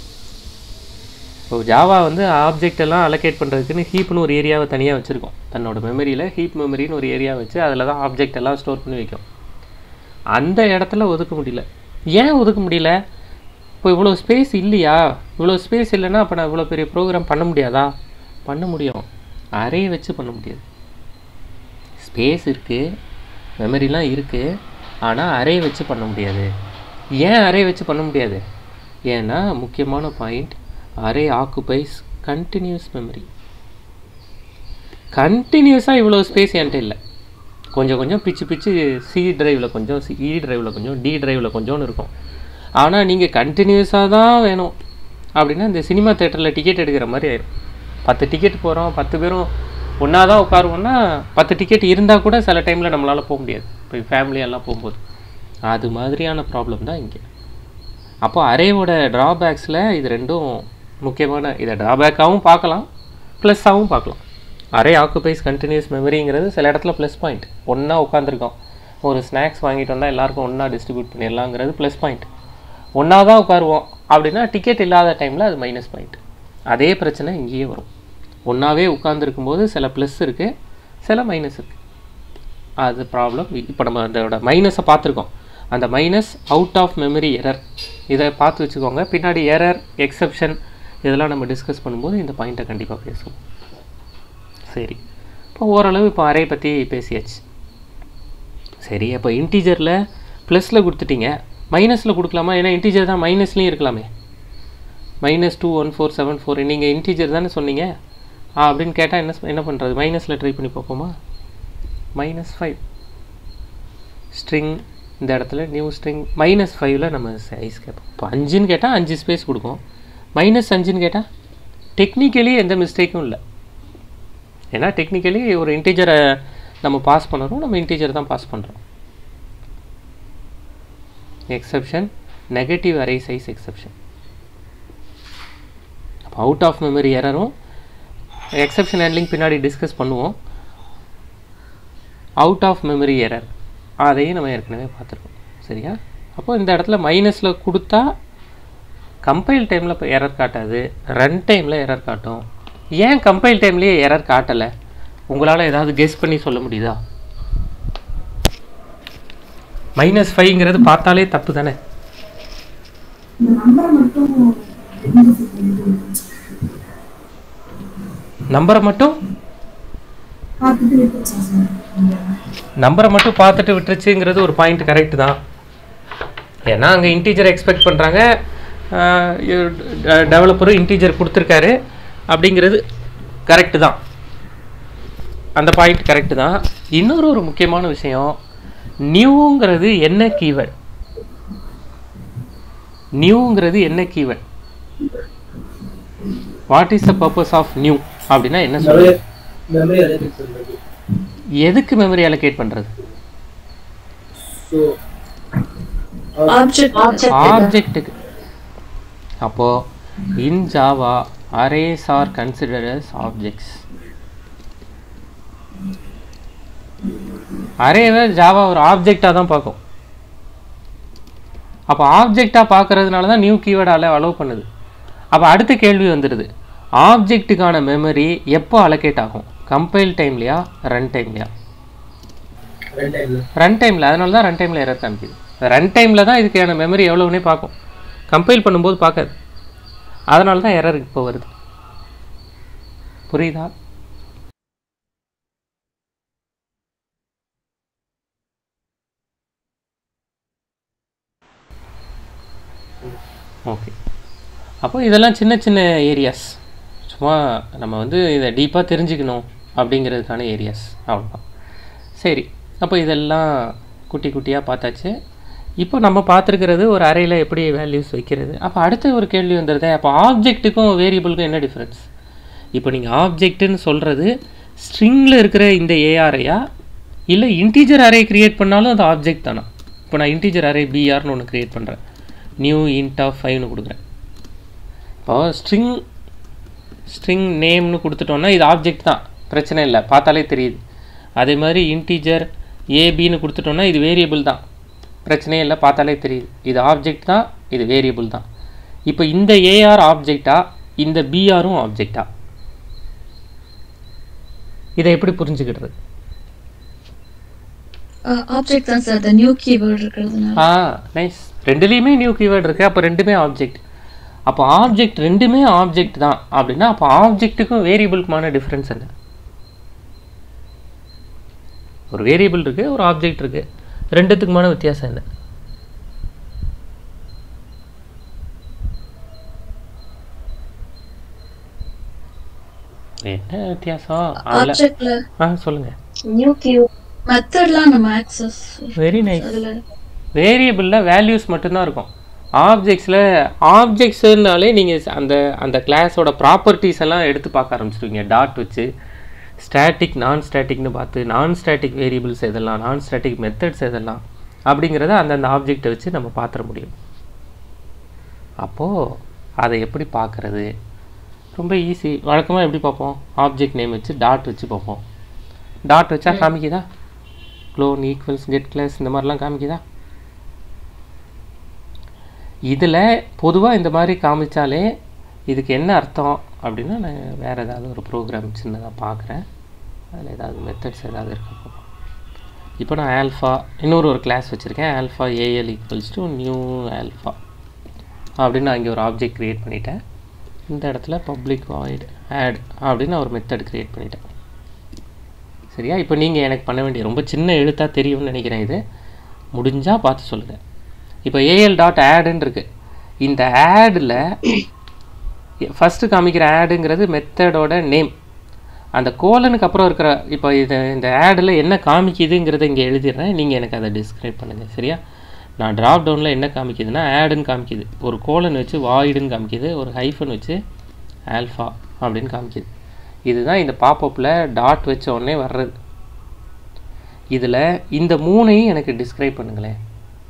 இப்போ ஜாவா வந்து ஆப்ஜெக்ட் எல்லாம் அலோகேட் பண்ணுறதுக்குன்னு ஹீப்னு ஒரு ஏரியாவை தனியாக வச்சுருக்கோம் தன்னோட மெமரியில் ஹீப் மெமரின்னு ஒரு ஏரியா வச்சு அதில் தான் ஆப்ஜெக்ட் எல்லாம் ஸ்டோர் பண்ணி வைக்கும் அந்த இடத்துல ஒதுக்க முடியல ஏன் ஒதுக்க முடியல இப்போ இவ்வளோ ஸ்பேஸ் இல்லையா இவ்வளோ ஸ்பேஸ் இல்லைன்னா அப்போ நான் இவ்வளோ பெரிய ப்ரோக்ராம் பண்ண முடியாதா பண்ண முடியும் அரே வச்சு பண்ண முடியாது ஸ்பேஸ் இருக்குது மெமரிலாம் இருக்குது ஆனால் அரே வச்சு பண்ண முடியாது ஏன் அரே வச்சு பண்ண முடியாது ஏன்னா முக்கியமான point array occupies continuous memory கண்டினியூஸாக இவ்வளோ ஸ்பேஸ் என்கிட்ட இல்லை கொஞ்சம் கொஞ்சம் பிச்சு பிச்சு சி டிரைவில் கொஞ்சம் இ டிரைவில் கொஞ்சம் டி டிரைவில் கொஞ்சம்னு இருக்கும் ஆனால் நீங்கள் கண்டினியூஸாக தான் வேணும் அப்படின்னா இந்த சினிமா தேட்டரில் டிக்கெட் எடுக்கிற மாதிரி ஆயிடும் பத்து டிக்கெட் போகிறோம் பத்து பேரும் ஒன்றா தான் உட்காருவோம்னா பத்து டிக்கெட் இருந்தால் கூட சில டைமில் நம்மளால் போக முடியாது இப்போ ஃபேமிலியெல்லாம் போகும்போது அது மாதிரியான ப்ராப்ளம் தான் இங்கே அப்போ அரேவோட ட்ராபேக்ஸில் இது ரெண்டும் முக்கியமான இதை ட்ராபேக்காகவும் பார்க்கலாம் ப்ளஸ்ஸாகவும் பார்க்கலாம் அரே ஆக்குபைஸ் கண்டினியூஸ் மெமரிங்கிறது சில இடத்துல ப்ளஸ் பாயிண்ட் ஒன்றா உட்காந்துருக்கோம் ஒரு ஸ்நாக்ஸ் வாங்கிட்டு வந்தால் எல்லாருக்கும் ஒன்றா டிஸ்ட்ரிபியூட் பண்ணிடலாங்கிறது ப்ளஸ் பாயிண்ட் ஒன்றா தான் உட்காருவோம் அப்படின்னா டிக்கெட் இல்லாத டைமில் அது மைனஸ் பாயிண்ட் அதே பிரச்சனை இங்கேயே வரும் ஒன்றாவே உட்காந்துருக்கும்போது சில ப்ளஸ் இருக்குது சில மைனஸ் இருக்குது அது ப்ராப்ளம் இப்போ நம்ம அதோட மைனஸை பார்த்துருக்கோம் அந்த minus out of memory error இதை பார்த்து வச்சுக்கோங்க பின்னாடி எரர் எக்ஸப்ஷன் இதெல்லாம் நம்ம டிஸ்கஸ் பண்ணும்போது இந்த பாயிண்ட்டை கண்டிப்பாக பேசுவோம் சரி இப்போ ஓரளவு இப்போ அரே பற்றி பேசியாச்சு சரி அப்போ இன்டீஜரில் ப்ளஸில் கொடுத்துட்டீங்க மைனஸில் கொடுக்கலாமா ஏன்னா இன்டீஜர் தான் மைனஸ்லேயும் இருக்கலாமே minus two one four seven four நீங்கள் இன்டீஜர் தானே சொன்னீங்க ஆ அப்படின்னு கேட்டால் என்ன என்ன பண்ணுறது மைனஸில் ட்ரை பண்ணி பார்ப்போமா மைனஸ் ஃபைவ் ஸ்ட்ரிங் இந்த இடத்துல நியூ ஸ்ட்ரிங் மைனஸ் ஃபைவ்ல நம்ம சைஸ் கேட்போம் இப்போ அஞ்சுன்னு கேட்டால் அஞ்சு ஸ்பேஸ் கொடுக்கும் மைனஸ் அஞ்சுன்னு கேட்டால் டெக்னிக்கலி எந்த மிஸ்டேக்கும் இல்லை ஏன்னா டெக்னிக்கலி ஒரு இன்டீஜரை நம்ம பாஸ் பண்ணுறோம் நம்ம இன்டீஜர் தான் பாஸ் பண்ணுறோம் exception negative array size exception அப்போ அவுட் ஆஃப் மெமரி எரரும் எக்ஸப்ஷன் ஹேண்ட்லிங் பின்னாடி டிஸ்கஸ் பண்ணுவோம் அவுட் ஆஃப் மெமரி எரர் அதையும் நம்ம ஏற்கனவே பார்த்துருக்கோம் சரியா அப்போ இந்த இடத்துல மைனஸில் கொடுத்தா கம்பைல் டைமில் இப்போ எரர் காட்டாது ரன் டைமில் எரர் காட்டும் ஏன் கம்பைல் டைம்லேயே எரர் காட்டலை உங்களால் ஏதாவது கெஸ் பண்ணி சொல்ல முடியுதா மைனஸ் ஃபைவ்ங்கிறது பார்த்தாலே தப்பு தானே இந்த நம்பரை மட்டும் நம்பரை மட்டும் பார்த்துட்டு விட்டுச்சா சார் நம்பரை மட்டும் பார்த்துட்டு விட்டுருச்சுங்கிறது ஒரு பாயிண்ட் கரெக்ட் தான் ஏன்னா அங்கே இன்டீஜர் எக்ஸ்பெக்ட் பண்ணுறாங்க டெவலப்பரும் இன்டீஜர் கொடுத்துருக்காரு அப்படிங்கிறது கரெக்டு தான் அந்த பாயிண்ட் கரெக்டு தான் இன்னொரு ஒரு முக்கியமான விஷயம் நியூங்கிறது என்ன கீவேர்ட் நியூங்கிறது என்ன keyword what is the purpose of new அப்படின்னா என்ன சொல்றது மெமரி அலோகேட் பண்றது எதுக்கு மெமரி அலோகேட் பண்ணுறது ஸோ ஆப்ஜெக்ட் ஆப்ஜெக்ட்டுக்கு அப்போ in Java arrays are considered as objects அரேவை ஜாவா ஒரு ஆப்ஜெக்டாக தான் பார்க்கும் அப்போ ஆப்ஜெக்டாக பார்க்கறதுனால தான் நியூ கீவேர்டால் அலோவ் பண்ணுது அப்போ அடுத்த கேள்வி வந்துடுது ஆப்ஜெக்ட்டுக்கான மெமரி எப்போ அலோகேட் ஆகும் கம்பைல் டைம்லையா ரன் டைம்லையா ரெண்டு டைம்ல ரன் டைமில் அதனால தான் ரன் டைமில் எரர் காமிக்குது ரன் டைமில் தான் இதுக்கான மெமரி எவ்வளோனே பார்க்கும் கம்பைல் பண்ணும்போது பார்க்காது அதனால தான் எரர் இப்போ வருது புரியுதா ஓகே அப்போ இதெல்லாம் சின்ன சின்ன ஏரியாஸ் சும்மா நம்ம வந்து இதை டீப்பாக தெரிஞ்சுக்கணும் அப்படிங்கிறதுக்கான ஏரியாஸ் அவ்வளோதான் சரி அப்போ இதெல்லாம் குட்டி குட்டியாக பார்த்தாச்சு இப்போ நம்ம பார்த்துருக்கிறது ஒரு அறையில் எப்படி வேல்யூஸ் வைக்கிறது அப்போ அடுத்த ஒரு கேள்வி வந்துடுதே அப்போ ஆப்ஜெக்ட்டுக்கும் வேரியபிளுக்கும் என்ன டிஃப்ரென்ஸ் இப்போ நீங்கள் ஆப்ஜெக்ட்டுன்னு சொல்கிறது ஸ்ட்ரிங்கில் இருக்கிற இந்த ஏஆர்ஐயா இல்லை இன்டீஜர் அரே கிரியேட் பண்ணாலும் அது ஆப்ஜெக்ட் தானா இப்போ நான் இன்டீஜர் அரே பிஆர்னு ஒன்று கிரியேட் பண்ணுறேன் நியூ இன்ட் ஆஃப் ஃபைவ்னு கொடுக்குறேன் இப்போ ஸ்ட்ரிங் ஸ்ட்ரிங் நேம்னு கொடுத்துட்டோம்னா இது ஆப்ஜெக்ட் தான் பிரச்சனை இல்லை பார்த்தாலே தெரியுது அதே மாதிரி இன்டீஜர் ஏபின்னு கொடுத்துட்டோம்னா இது வேரியபிள் தான் பிரச்சனையே இல்லை பார்த்தாலே தெரியுது இது ஆப்ஜெக்ட் தான் இது வேரியபிள் தான் இப்போ இந்த ஏஆர் ஆப்ஜெக்டா இந்த பிஆரும் ஆப்ஜெக்டா இதை எப்படி புரிஞ்சுக்கிடுறது ஆப்ஜெக்ட் தான் சார் நியூ கீவேர்ட் இருக்கிறதுனால ஆ நைஸ் ரெண்டுலேயுமே நியூ கீவேர்டு இருக்குது அப்போ ரெண்டுமே ஆப்ஜெக்ட் அப்போ ஆப்ஜெக்ட் ரெண்டுமே ஆப்ஜெக்ட் தான் அப்படின்னா அப்போ ஆப்ஜெக்ட்டுக்கும் வேரியபிளுக்குமான டிஃப்ரென்ஸ் என்ன ஒரு வேரியபிள் இருக்குது ஒரு ஆப்ஜெக்ட் இருக்குது ரெண்டுத்துக்குமான வித்தியாசம் என்ன என்ன வித்தியாசம் அதில் ஆப்ஜெக்ட்ல ஆ சொல்லுங்கள் நியூ கியூ மெத்தட்லாம் நம்ம ஆக்சஸ் வெரி நைஸ் அதுல வேரியபிளில் வேல்யூஸ் மட்டும்தான் இருக்கும் ஆப்ஜெக்ட்ஸில் ஆப்ஜெக்ட்ஸுனாலே நீங்கள் அந்த அந்த கிளாஸோட ப்ராப்பர்ட்டிஸ் எல்லாம் எடுத்து பார்க்க ஆரம்பிச்சிருவீங்க டாட் வச்சு ஸ்டாட்டிக் நான் ஸ்டாட்டிக்னு பார்த்து நான் ஸ்டாட்டிக் வேரியபிள்ஸ் எதெல்லாம் நான் ஸ்டாட்டிக் மெத்தட்ஸ் எதெல்லாம் அப்படிங்கிறத அந்தந்த ஆப்ஜெக்டை வச்சு நம்ம பார்த்துட முடியும் அப்போது அதை எப்படி பார்க்குறது ரொம்ப ஈஸி வழக்கமாக எப்படி பார்ப்போம் ஆப்ஜெக்ட் நேம் வச்சு டாட் வச்சு பார்ப்போம் டாட் வச்சா காமிக்குதா க்ளோன் ஈக்குவல்ஸ் கெட் கிளாஸ் இந்த மாதிரிலாம் காமிக்குதா இதில் பொதுவாக இந்த மாதிரி காமிச்சாலே இதுக்கு என்ன அர்த்தம் அப்படின்னா நான் வேறு ஏதாவது ஒரு ப்ரோக்ராம் சின்னதாக பார்க்குறேன் அதில் ஏதாவது மெத்தட்ஸ் ஏதாவது இருக்கா பார்ப்போம் இப்போ நான் ஆல்ஃபா இன்னொரு ஒரு கிளாஸ் வச்சுருக்கேன் alpha AL equals to new alpha அப்படின்னு நான் இங்கே ஒரு ஆப்ஜெக்ட் க்ரியேட் பண்ணிட்டேன் இந்த இடத்துல பப்ளிக் வாய்ட் ஆட் அப்படின்னு நான் ஒரு மெத்தட் க்ரியேட் பண்ணிட்டேன் சரியா இப்போ நீங்கள் எனக்கு பண்ண வேண்டிய ரொம்ப சின்ன எழுத்தாக தெரியும்னு நினைக்கிறேன் இது முடிஞ்சால் பார்த்து சொல்லுங்கள் இப்போ ஏஎல் டாட் ஆடுன்னு இருக்கு இந்த ஆடில் ஃபஸ்ட்டு காமிக்கிற ஆடுங்கிறது மெத்தடோட நேம் அந்த கோலனுக்கு அப்புறம் இருக்கிற இப்போ இது இந்த ஆடில் என்ன காமிக்குதுங்கிறத இங்கே எழுதிடுறேன் நீங்கள் எனக்கு அதை டிஸ்கிரைப் பண்ணுங்கள் சரியா நான் ட்ராப் டவுனில் என்ன காமிக்குதுன்னா ஆடுன்னு காமிக்குது ஒரு கோலன் வச்சு வாய்டுன்னு காமிக்குது ஒரு ஹைஃபன் வச்சு ஆல்ஃபா அப்படின்னு காமிக்குது இதுதான் இந்த பாப்பப்பில் டாட் வச்ச உடனே வர்றது இதில் இந்த மூணையும் எனக்கு டிஸ்கிரைப் பண்ணுங்களேன்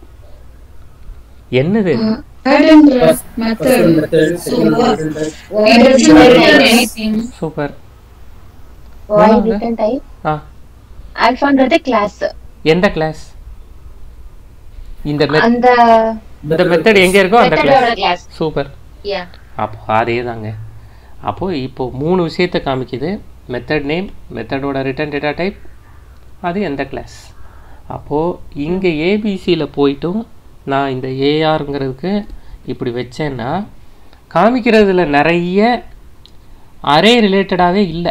என்னது ஆடுன்ற method method it doesn't return anything super void வாங்க. return type ஆ alphaன்றது class எந்த கிளாஸ் இந்த மெத் அந்த இந்த மெத்தட் எங்கே இருக்கோ அந்த மெத்தடோட கிளாஸ் கிளாஸ் சூப்பர் யா அப்போ அதே தாங்க அப்போது இப்போ மூணு விஷயத்தை காமிக்குது மெத்தட் நேம் மெத்தடோட ரிட்டர்ன் டேட்டா டைப் அது எந்த கிளாஸ் அப்போது இங்கே ஏபிசியில் போயிட்டும் நான் இந்த ஏஆருங்கிறதுக்கு இப்படி வச்சேன்னா காமிக்கிறதுல நிறைய அரே ரிலேட்டடாகவே இல்லை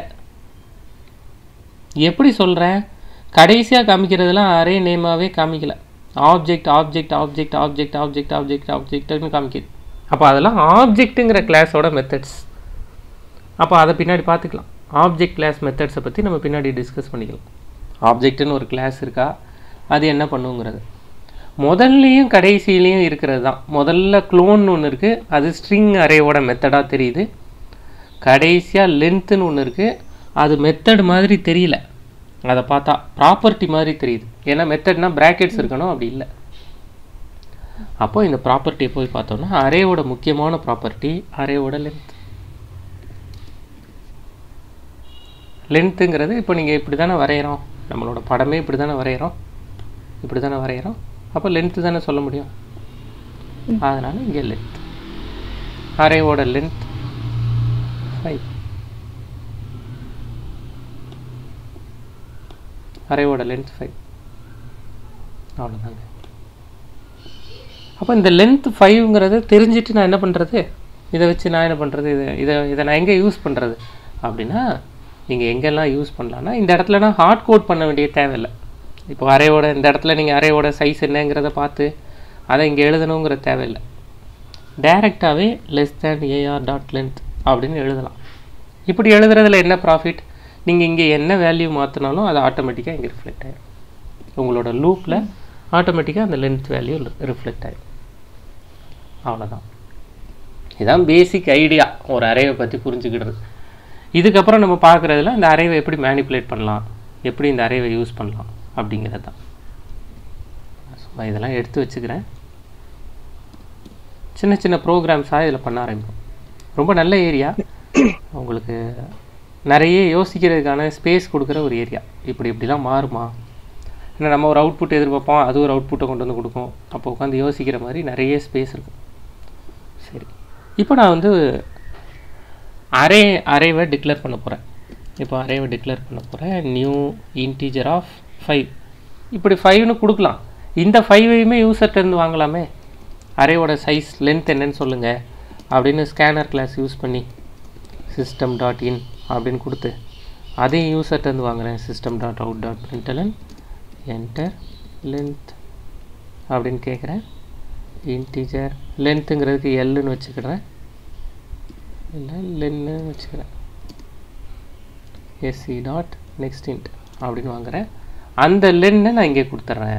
எப்படி சொல்கிறேன் கடைசியாக காமிக்கிறதுலாம் அரே நேமாகவே காமிக்கல object object object object object object ஆப்ஜெக்ட்னு காமிக்குது அப்போ அதெல்லாம் ஆப்ஜெக்ட்டுங்கிற கிளாஸோட மெத்தட்ஸ் அப்போ அதை பின்னாடி பார்த்துக்கலாம் ஆப்ஜெக்ட் கிளாஸ் மெத்தட்ஸை பற்றி நம்ம பின்னாடி டிஸ்கஸ் பண்ணிக்கலாம் ஆப்ஜெக்ட்னு ஒரு கிளாஸ் இருக்கா அது என்ன பண்ணுங்கிறது முதல்லையும் கடைசியிலையும் இருக்கிறது தான் முதல்ல க்ளோன் ஒன்று இருக்குது அது ஸ்ட்ரிங் அரேவோட மெத்தடாக தெரியுது கடைசியாக லென்த்துன்னு ஒன்று இருக்குது அது மெத்தட் மாதிரி தெரியல அதை பார்த்தா ப்ராப்பர்ட்டி மாதிரி தெரியுது ஏன்னா மெத்தட்னா பிராக்கெட்ஸ் இருக்கணும் அப்படி இல்லை அப்போ இந்த ப்ராப்பர்ட்டியை போய் பார்த்தோம்னா அரேவோட முக்கியமான ப்ராப்பர்ட்டி அரேவோட லென்த் லென்த்துங்கிறது இப்போ நீங்கள் இப்படி தானே வரைகிறோம் நம்மளோட படமே இப்படி தானே வரைகிறோம் இப்படி தானே வரைகிறோம் அப்போ லென்த்து தானே சொல்ல முடியும் அதனால் இங்கே லென்த் அரேவோட லென்த் ஃபைவ் அரேவோட லென்த் ஃபைவ் அவ்வளோதாங்க அப்போ இந்த லென்த் ஃபைவ்ங்கிறது தெரிஞ்சுட்டு நான் என்ன பண்ணுறது இதை வச்சு நான் என்ன பண்ணுறது இதை இதை இதை நான் எங்கே யூஸ் பண்ணுறது அப்படின்னா நீங்கள் எங்கெல்லாம் யூஸ் பண்ணலான்னா இந்த இடத்துல நான் ஹார்ட் கோட் பண்ண வேண்டிய தேவையில்லை இப்போ அரேவோட இந்த இடத்துல நீங்கள் அரேவோட சைஸ் என்னங்கிறத பார்த்து அதை இங்கே எழுதணுங்கிற தேவையில்லை டைரெக்டாகவே less than AR dot length அப்படின்னு எழுதலாம் இப்படி எழுதுறதுல என்ன ப்ராஃபிட் நீங்கள் இங்கே என்ன வேல்யூ மாற்றினாலும் அது ஆட்டோமேட்டிக்காக இங்கே ரிஃப்ளெக்ட் ஆகிடும் உங்களோட லூப்பில் ஆட்டோமேட்டிக்காக அந்த லென்த் வேல்யூ ரிஃப்ளெக்ட் ஆகிடும் அவ்வளோதான் இதுதான் பேசிக் ஐடியா ஒரு அரேவை பற்றி புரிஞ்சுக்கிடுறது இதுக்கப்புறம் நம்ம பார்க்குறதுல இந்த அரேவை எப்படி மேனிப்புலேட் பண்ணலாம் எப்படி இந்த அரேவை யூஸ் பண்ணலாம் அப்படிங்கிறது தான் சும்மா இதெல்லாம் எடுத்து வச்சுக்கிறேன் சின்ன சின்ன ப்ரோக்ராம்ஸாக இதில் பண்ண ஆரம்பிப்போம் ரொம்ப நல்ல ஏரியா உங்களுக்கு நிறைய யோசிக்கிறதுக்கான ஸ்பேஸ் கொடுக்குற ஒரு ஏரியா இப்படி இப்படிலாம் மாறுமா ஏன்னா நம்ம ஒரு அவுட்புட் எதிர்பார்ப்போம் அது ஒரு அவுட்புட்டை கொண்டு வந்து கொடுக்கும் அப்போ உட்காந்து யோசிக்கிற மாதிரி நிறைய ஸ்பேஸ் இருக்கும் சரி இப்போ நான் வந்து அரே அரேவை டிக்ளேர் பண்ண போகிறேன் இப்போ அரேவை டிக்ளேர் பண்ண போகிறேன் நியூ இன்டீஜர் ஆஃப் ஃபைவ் இப்படி ஃபைவ்னு கொடுக்கலாம் இந்த ஃபைவையுமே யூசர்ட்டேருந்து வாங்கலாமே அரேவோட சைஸ் லென்த் என்னன்னு சொல்லுங்கள் அப்படின்னு ஸ்கேனர் கிளாஸ் யூஸ் பண்ணி சிஸ்டம் டாட் இன் அப்படின்னு கொடுத்து அதையும் யூசர்ட்டேருந்து வாங்குறேன் system dot out dot println enter length அப்படின்னு கேட்குறேன் இன்டீஜர் லென்த்துங்கிறதுக்கு எல்லுன்னு வச்சுக்கிறேன் இல்லை லென்னு வச்சுக்கிறேன் எஸ்சி டாட் நெக்ஸ்ட் இன்ட் அப்படின்னு வாங்குறேன் அந்த லென்னை நான் இங்கே கொடுத்துட்றேன்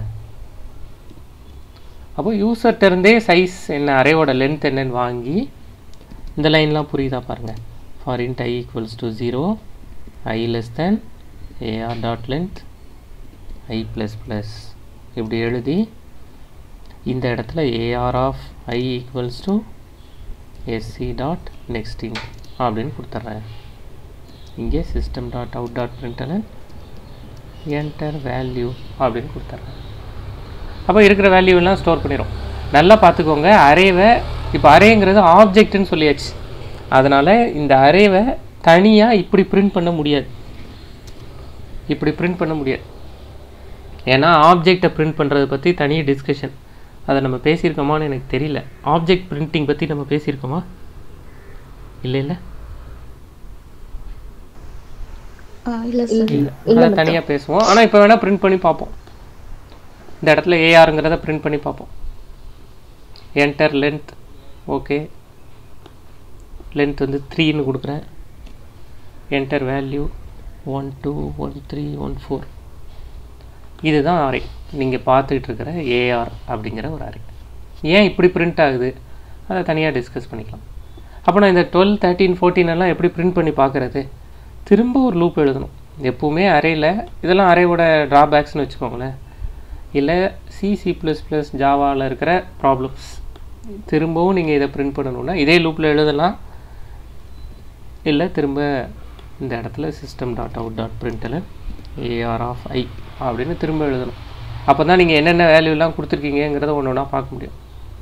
அப்போ யூசர்கிட்ட இருந்தே சைஸ் என்ன அரேவோட லென்த் என்னன்னு வாங்கி இந்த லைன்லாம் புரியுதா பாருங்கள் for int i equals to zero i less than AR dot length i plus plus இப்படி எழுதி இந்த இடத்துல AR of I equals to SC dot next int அப்படின்னு கொடுத்துட்றேன் இங்கே system dot out dot println enter value அப்படின்னு கொடுத்துட்றேன் அப்போ இருக்கிற வேல்யூ எல்லாம் ஸ்டோர் பண்ணிடும் நல்லா பார்த்துக்கோங்க அரேவை இப்போ அரேங்கிறது ஆப்ஜெக்ட்னு சொல்லியாச்சு அதனால் இந்த அரேவை தனியாக இப்படி பிரிண்ட் பண்ண முடியாது இப்படி பிரிண்ட் பண்ண முடியாது ஏன்னா ஆப்ஜெக்டை பிரிண்ட் பண்ணுறதை பற்றி தனி டிஸ்கஷன் அதை நம்ம பேசியிருக்கோமான்னு எனக்கு தெரியல ஆப்ஜெக்ட் பிரிண்டிங் பற்றி நம்ம பேசியிருக்கோமா இல்லை இல்லை இல்ல சார் இல்லை அதை தனியாக பேசுவோம் ஆனால் இப்போ வேணால் பிரிண்ட் பண்ணி பார்ப்போம் இந்த இடத்துல ஏஆருங்கிறத பிரிண்ட் பண்ணி பார்ப்போம் என்டர் லென்த் ஓகே லென்த் வந்து த்ரீன்னு கொடுக்குறேன் enter value one two one three one four இதுதான் அரே நீங்கள் பார்த்துக்கிட்டு இருக்கிற ஏஆர் அப்படிங்கிற ஒரு அரே ஏன் இப்படி பிரிண்ட் ஆகுது அதை தனியாக டிஸ்கஸ் பண்ணிக்கலாம் அப்போ நான் இந்த டுவெல் தேர்ட்டீன் ஃபோர்டீன் எல்லாம் எப்படி பிரிண்ட் பண்ணி பார்க்குறது திரும்ப ஒரு லூப் எழுதணும் எப்போவுமே அரேயில் இதெல்லாம் அரேவோட ட்ராபேக்ஸ்னு வச்சுக்கோங்களேன் இல்லை சி சி ப்ளஸ் ப்ளஸ் ஜாவாவில் இருக்கிற ப்ராப்ளம்ஸ் திரும்பவும் நீங்கள் இதை பிரிண்ட் பண்ணணுன்னா இதே லூப்பில் எழுதலாம் இல்லை திரும்ப இந்த இடத்துல system dot out dot println AR of ஐ அப்படின்னு திரும்ப எழுதணும் அப்போ தான் நீங்கள் என்னென்ன வேல்யூலாம் கொடுத்துருக்கீங்கிறத ஒன்று ஒன்றா பார்க்க முடியும்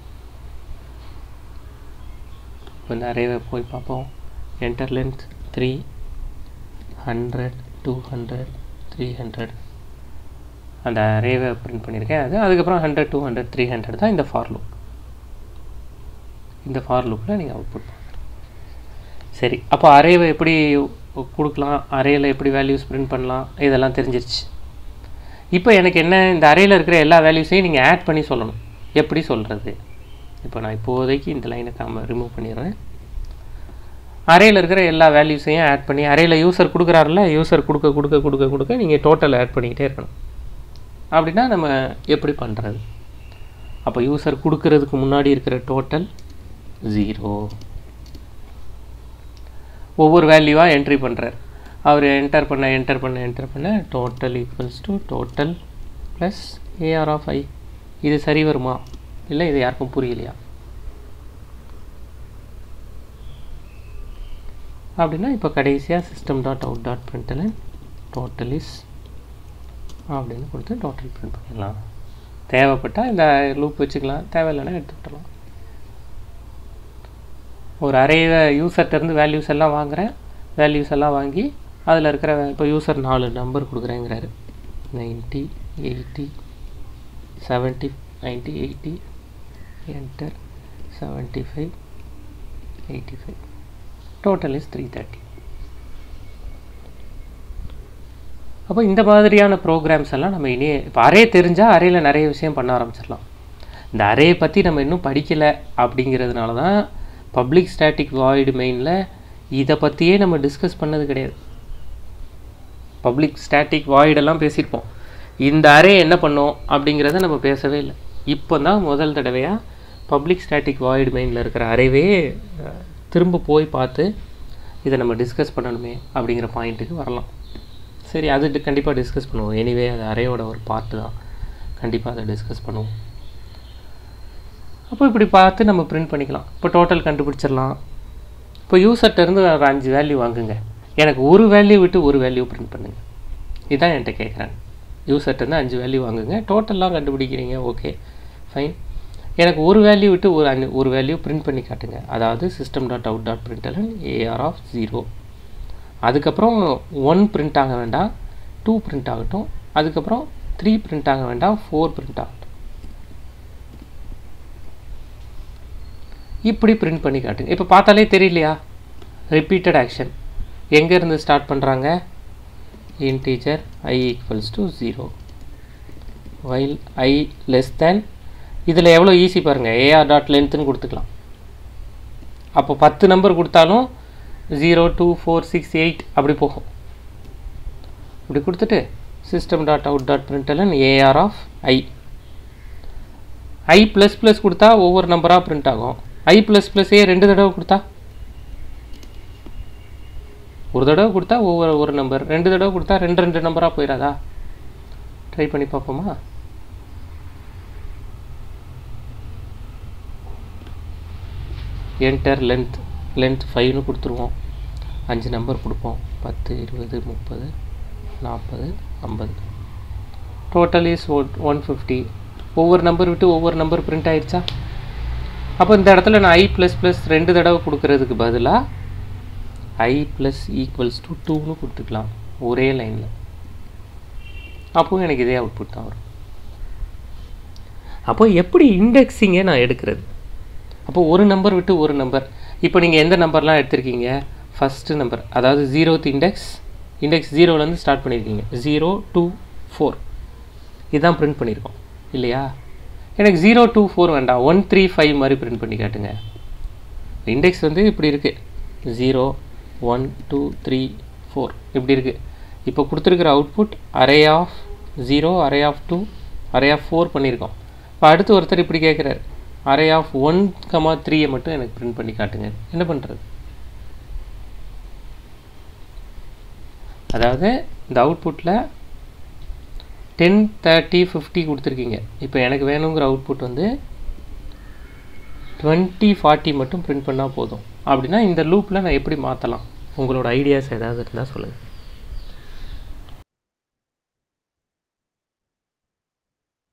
இப்போ இந்த அரேவை போய் பார்ப்போம் enter length three hundred two hundred three hundred அந்த அரேவை பிரிண்ட் பண்ணியிருக்கேன் அது அதுக்கப்புறம் hundred two hundred three hundred தான் இந்த ஃபார் லூப் இந்த ஃபார் லூப்பில் நீங்கள் அவுட்புட் சரி அப்போ அரேவை எப்படி கொடுக்கலாம் அரேயில் எப்படி வேல்யூஸ் பிரிண்ட் பண்ணலாம் இதெல்லாம் தெரிஞ்சிருச்சு இப்போ எனக்கு என்ன இந்த அரேயில் இருக்கிற எல்லா வேல்யூஸையும் நீங்கள் ஆட் பண்ணி சொல்லணும் எப்படி சொல்கிறது இப்போ நான் இப்போதைக்கு இந்த லைனை காம ரிமூவ் பண்ணிடுறேன் அரேயில் இருக்கிற எல்லா வேல்யூஸையும் ஆட் பண்ணி அரேயில் யூசர் கொடுக்குறாருல யூசர் கொடுக்க கொடுக்க கொடுக்க கொடுக்க நீங்கள் டோட்டல் ஆட் பண்ணிக்கிட்டே இருக்கணும் அப்படின்னா நம்ம எப்படி பண்ணுறது அப்போ யூசர் கொடுக்கறதுக்கு முன்னாடி இருக்கிற டோட்டல் ஜீரோ ஒவ்வொரு வேல்யூவாக என்ட்ரி பண்ணுறார் அவர் என்டர் பண்ண என்டர் பண்ண என்டர் பண்ண total equals to total plus AR of i இது சரி வருமா இல்லை இது யாருக்கும் புரியலையா அப்படின்னா இப்போ கடைசியாக system dot out dot println total is அப்படின்னு கொடுத்து டோட்டல் பிரிண்ட் பண்ணிடலாம் தேவைப்பட்டால் இந்த லூப் வச்சுக்கலாம் தேவையில்லைன்னா எடுத்து விட்டுறலாம் ஒரு அரேவை யூசர்கிட்டருந்து வேல்யூஸ் எல்லாம் வாங்குகிறேன் வேல்யூஸ் எல்லாம் வாங்கி அதில் இருக்கிற இப்போ யூசர் நாலு நம்பர் கொடுக்குறேங்கிறாரு ninety eighty seventy ninety eighty enter seventy five eighty five total is three thirty அப்போ இந்த மாதிரியான ப்ரோக்ராம்ஸ் எல்லாம் நம்ம இனி இப்போ அரே தெரிஞ்சால் அரேயில் நிறைய விஷயம் பண்ண ஆரம்பிச்சிடலாம் இந்த அரேயை பற்றி நம்ம இன்னும் படிக்கலை அப்படிங்கிறதுனால தான் பப்ளிக் ஸ்டாட்டிக் வாய்டு மெயினில் இதை பற்றியே நம்ம டிஸ்கஸ் பண்ணது கிடையாது பப்ளிக் ஸ்டாட்டிக் வாய்டெல்லாம் பேசியிருப்போம் இந்த அரே என்ன பண்ணும் அப்படிங்கிறத நம்ம பேசவே இல்லை இப்போ தான் முதல் தடவையாக பப்ளிக் ஸ்டாட்டிக் வாய்டு மெயினில் இருக்கிற அரேவே அஹ், திரும்ப போய் பார்த்து இதை நம்ம டிஸ்கஸ் பண்ணணுமே அப்படிங்கிற பாயிண்ட்டுக்கு வரலாம் சரி அது கண்டிப்பாக டிஸ்கஸ் பண்ணுவோம் எனிவே அது அரேயோட ஒரு பார்ட்டு தான் கண்டிப்பாக அதை டிஸ்கஸ் பண்ணுவோம் அப்போ இப்படி பார்த்து நம்ம பிரிண்ட் பண்ணிக்கலாம் இப்போ டோட்டல் கண்டுபிடிச்சிடலாம் இப்போ யூசர்கிட்டருந்து ஒரு அஞ்சு வேல்யூ வாங்குங்க எனக்கு ஒரு வேல்யூ விட்டு ஒரு வேல்யூ பிரிண்ட் பண்ணுங்க இதுதான் என்கிட்ட கேட்குறாங்க யூசர்கிட்டருந்து அஞ்சு வேல்யூ வாங்குங்க டோட்டல்லாம் கண்டுபிடிக்கிறீங்க ஓகே ஃபைன் எனக்கு ஒரு வேல்யூ விட்டு ஒரு அஞ்சு ஒரு வேல்யூ பிரிண்ட் பண்ணி காட்டுங்க அதாவது system dot out dot println AR of zero அதுக்கப்புறம் ஒன் பிரிண்ட் ஆக வேண்டாம் டூ பிரிண்ட் ஆகட்டும் அதுக்கப்புறம் த்ரீ பிரிண்ட் ஆக வேண்டாம் ஃபோர் பிரிண்ட் ஆகட்டும் இப்படி பிரிண்ட் பண்ணி காட்டுங்க இப்போ பார்த்தாலே தெரியலையா ரிப்பீட்டட் ஆக்ஷன் எங்கேருந்து ஸ்டார்ட் பண்ணுறாங்க integer I equals to zero while I less than இதில் எவ்வளோ ஈஸி பாருங்கள் ஏஆர் டாட் லென்த்துன்னு கொடுத்துக்கலாம் அப்போ பத்து நம்பர் கொடுத்தாலும் zero two four six eight அப்படி போகும் இப்படி கொடுத்துட்டு system dot out dot println AR of i i plus plus கொடுத்தா ஒவ்வொரு நம்பராக பிரிண்ட் ஆகும் ஐ ப்ளஸ் ப்ளஸ்ஸே ரெண்டு தடவை கொடுத்தா ஒரு தடவை கொடுத்தா ஒவ்வொரு ஒரு நம்பர் ரெண்டு தடவை கொடுத்தா ரெண்டு ரெண்டு நம்பராக போயிடாதா ட்ரை பண்ணி பார்ப்போமா என்டர் லென்த் லென்த் ஃபைவ்னு கொடுத்துருவோம் அஞ்சு நம்பர் கொடுப்போம் பத்து இருபது முப்பது நாற்பது ஐம்பது டோட்டல் இஸ் ஒன் ஃபிஃப்டி ஒவ்வொரு நம்பர் விட்டு ஒவ்வொரு நம்பர் பிரிண்ட் ஆயிடுச்சா அப்போ இந்த இடத்துல நான் ஐ ப்ளஸ் ப்ளஸ் ரெண்டு தடவை கொடுக்கறதுக்கு பதிலாக ஐ ப்ளஸ் ஈக்குவல்ஸ் டு டூன்னு கொடுத்துக்கலாம் ஒரே லைனில் அப்போ எனக்கு இதே அவுட்புட் தான் வரும் அப்போ எப்படி இண்டெக்ஸிங்கை நான் எடுக்கிறது அப்போ ஒரு நம்பர் விட்டு ஒரு நம்பர் இப்போ நீங்கள் எந்த நம்பர்லாம் எடுத்திருக்கீங்க ஃபஸ்ட்டு நம்பர் அதாவது ஜீரோத் இண்டெக்ஸ் இண்டெக்ஸ் ஜீரோலேருந்து ஸ்டார்ட் பண்ணியிருக்கீங்க ஜீரோ டூ ஃபோர் இதுதான் பிரிண்ட் பண்ணியிருக்கோம் இல்லையா எனக்கு ஜீரோ டூ ஃபோர் வேண்டாம் ஒன் த்ரீ ஃபைவ் மாதிரி பிரிண்ட் பண்ணி காட்டுங்க இண்டெக்ஸ் வந்து இப்படி இருக்குது zero one two three four இப்படி இருக்குது இப்போ கொடுத்துருக்குற output array of zero array of two array of four பண்ணியிருக்கோம் இப்போ அடுத்து ஒருத்தர் இப்படி கேட்குறாரு அரே ஆஃப் ஒன் கமா த்ரீயை மட்டும் எனக்கு பிரிண்ட் பண்ணி காட்டுங்க என்ன பண்ணுறது அதாவது இந்த அவுட்புட்டில் டென் தேர்ட்டி ஃபிஃப்டி கொடுத்துருக்கீங்க இப்போ எனக்கு வேணுங்கிற அவுட்புட் வந்து டுவெண்ட்டி ஃபார்ட்டி மட்டும் பிரிண்ட் பண்ணால் போதும் அப்படின்னா இந்த லூப்பில் நான் எப்படி மாற்றலாம் உங்களோட ஐடியாஸ் ஏதாவது இருந்தால் சொல்லுங்கள்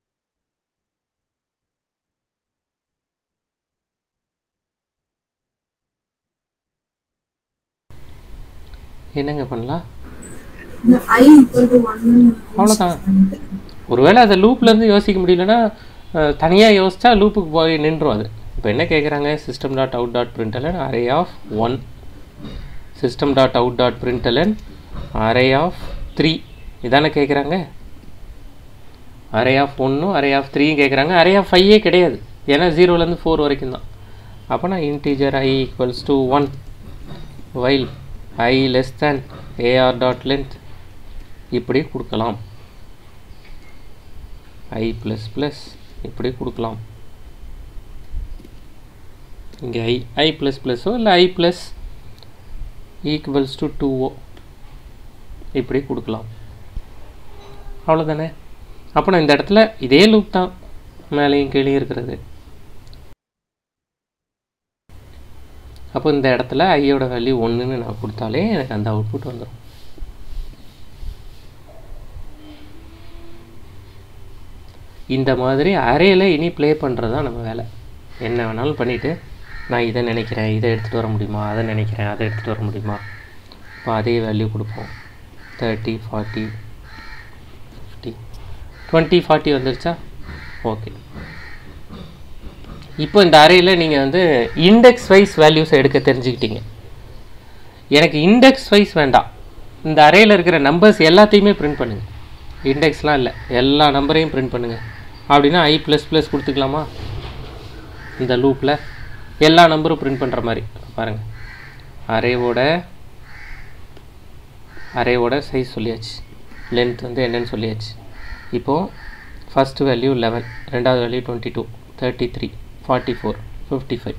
என்னங்க பண்ணலாம் இந்த ஐ ஈக்குவல் டு ஒன்னு அவ்வளோதான் ஒருவேளை அதை லூப்லேருந்து யோசிக்க முடியலன்னா தனியாக யோசிச்சா லூப்புக்கு போய் நின்றும் அது இப்போ என்ன கேட்குறாங்க system dot out dot println array of one system dot out dot println array of three இதானே கேட்குறாங்க அரே ஆஃப் ஒன்றும் அரே ஆஃப் த்ரீயும் கேட்குறாங்க அரே ஆஃப் ஃபைவே கிடையாது ஏன்னா ஜீரோலேருந்து ஃபோர் வரைக்கும் தான் அப்போ நான் integer I equals to one while I less than AR dot length இப்படி கொடுக்கலாம் ஐ ப்ளஸ் ப்ளஸ் இப்படி கொடுக்கலாம் இங்கே ஐ ஐ ப்ளஸ் ப்ளஸ்ஸோ இல்லை ஐ ப்ளஸ் ஈக்குவல்ஸ் டு டூஓ இப்படி கொடுக்கலாம் அவ்வளோதானே அப்போ நான் இந்த இடத்துல இதே லூப் தான் மேலேயும் கீழே இருக்கிறது அப்போ இந்த இடத்துல ஐயோட வேல்யூ ஒன்றுன்னு நான் கொடுத்தாலே எனக்கு அந்த அவுட்புட் வந்துடும் இந்த மாதிரி அரேல இனி ப்ளே பண்ணுறது தான் நம்ம வேலை என்ன வேணாலும் பண்ணிவிட்டு நான் இதை நினைக்கிறேன் இதை எடுத்துகிட்டு வர முடியுமா அதை நினைக்கிறேன் அதை எடுத்துகிட்டு வர முடியுமா இப்போ அதே வேல்யூ கொடுப்போம் thirty forty fifty twenty forty வந்துருச்சா ஓகே இப்போ இந்த அரேயில் நீங்கள் வந்து இண்டெக்ஸ் வைஸ் வேல்யூஸை எடுக்க தெரிஞ்சுக்கிட்டீங்க எனக்கு இண்டெக்ஸ் வைஸ் வேண்டாம் இந்த அரேயில் இருக்கிற நம்பர்ஸ் எல்லாத்தையுமே பிரிண்ட் பண்ணுங்கள் இண்டெக்ஸ்லாம் இல்லை எல்லா நம்பரையும் பிரிண்ட் பண்ணுங்கள் அப்படின்னா ஐ ப்ளஸ் ப்ளஸ் கொடுத்துக்கலாமா இந்த லூப்பில் எல்லா நம்பரும் பிரிண்ட் பண்ணுற மாதிரி பாருங்கள் அரேவோட அரேவோட சைஸ் சொல்லியாச்சு லென்த் வந்து என்னன்னு சொல்லியாச்சு இப்போது ஃபஸ்ட்டு வேல்யூ லெவன் ரெண்டாவது value twenty two thirty three forty four fifty five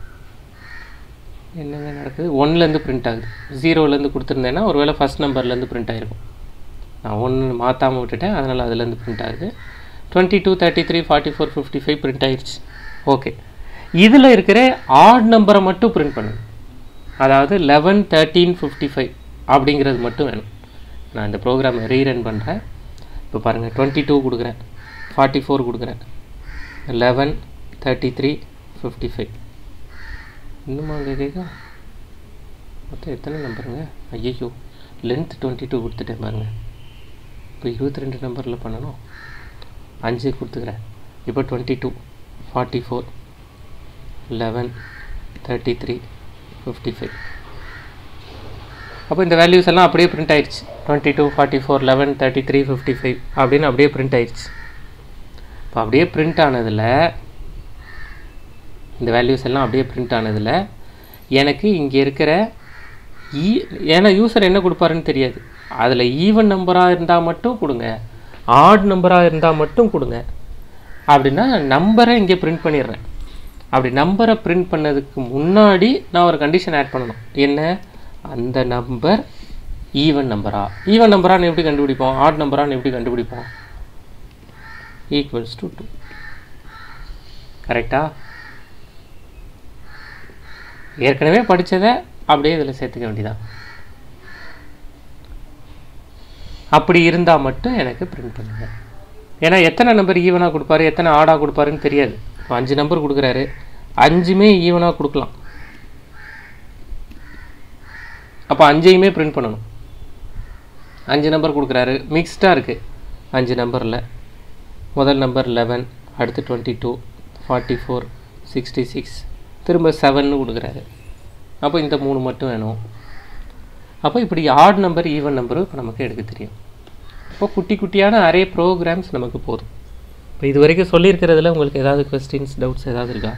என்னங்க நடக்குது ஒன்லேருந்து பிரிண்ட் ஆகுது ஜீரோலேருந்து கொடுத்துருந்தேன்னா ஒருவேளை ஃபஸ்ட் நம்பர்லேருந்து பிரிண்ட் ஆகிருக்கும் நான் ஒன்று மாற்றாமல் விட்டுட்டேன் அதனால் அதுலேருந்து பிரிண்ட் ஆகுது twenty two thirty three forty four fifty five print ஆயிடுச்சு ஓகே இதில் இருக்கிற ஆட் நம்பரை மட்டும் பிரிண்ட் பண்ணுங்க அதாவது லெவன் தேர்ட்டீன் ஃபிஃப்டி ஃபைவ் அப்படிங்கிறது மட்டும் வேணும் நான் இந்த ப்ரோக்ராமை ரீரன் பண்ணுறேன் இப்போ பாருங்கள் டுவெண்ட்டி டூ கொடுக்குறேன் ஃபார்ட்டி ஃபோர் கொடுக்குறேன் eleven thirty three fifty five இன்னுமா அங்கே கேட்கா மொத்தம் எத்தனை நம்பருங்க ஐயோ லென்த் டுவெண்ட்டி டூ கொடுத்துட்டேன் பாருங்கள் இப்போ இருபத்தி ரெண்டு நம்பரில் பண்ணணும் அஞ்சு கொடுத்துக்கிறேன் இப்போ twenty two forty four eleven thirty three fifty five அப்போ இந்த வேல்யூஸ் எல்லாம் அப்படியே பிரிண்ட் ஆயிடுச்சு twenty two forty four eleven thirty three fifty five அப்படின்னு அப்படியே பிரிண்ட் ஆயிடுச்சு இப்போ அப்படியே பிரிண்ட் ஆனதில் இந்த வேல்யூஸ் எல்லாம் அப்படியே பிரிண்ட் ஆனதில் எனக்கு இங்கே இருக்கிற ஈ ஏன்னா யூசர் என்ன கொடுப்பாருன்னு தெரியாது அதில் ஈவன் நம்பராக இருந்தால் மட்டும் கொடுங்க ஆட் நம்பராக இருந்தால் மட்டும் கொடுங்க அப்படின்னா நம்பரை இங்கே பிரிண்ட் பண்ணிடுறேன் அப்படி நம்பரை பிரிண்ட் பண்ணதுக்கு முன்னாடி நான் ஒரு கண்டிஷன் ஆட் பண்ணணும் என்ன அந்த நம்பர் ஈவன் நம்பரா ஈவன் நம்பரான்னு எப்படி கண்டுபிடிப்போம் ஆட் நம்பரான்னு எப்படி கண்டுபிடிப்போம் ஈக்குவல்ஸ் டு டூ கரெக்டா ஏற்கனவே படித்ததை அப்படியே இதில் சேர்த்துக்க வேண்டியதான் அப்படி இருந்தால் மட்டும் எனக்கு பிரிண்ட் பண்ணுங்க ஏன்னா எத்தனை நம்பர் ஈவனாக கொடுப்பாரு எத்தனை ஆடாக கொடுப்பாருன்னு தெரியாது இப்போ அஞ்சு நம்பர் கொடுக்குறாரு அஞ்சுமே ஈவனாக கொடுக்கலாம் அப்போ அஞ்சையுமே பிரிண்ட் பண்ணணும் அஞ்சு நம்பர் கொடுக்குறாரு மிக்ஸ்டாக இருக்குது அஞ்சு நம்பரில் முதல் நம்பர் லெவன் அடுத்து twenty two forty four sixty six திரும்ப செவன்னு கொடுக்குறாரு அப்போ இந்த மூணு மட்டும் வேணும் அப்போ இப்படி ஆட் நம்பர் ஈவன் நம்பரும் இப்போ நமக்கு எடுக்க தெரியும் இப்போ குட்டி குட்டியான அரே ப்ரோக்ராம்ஸ் நமக்கு போதும் இப்போ இது வரைக்கும் சொல்லியிருக்கிறதுல உங்களுக்கு ஏதாவது கொஸ்டின்ஸ் டவுட்ஸ் ஏதாவது இருக்கா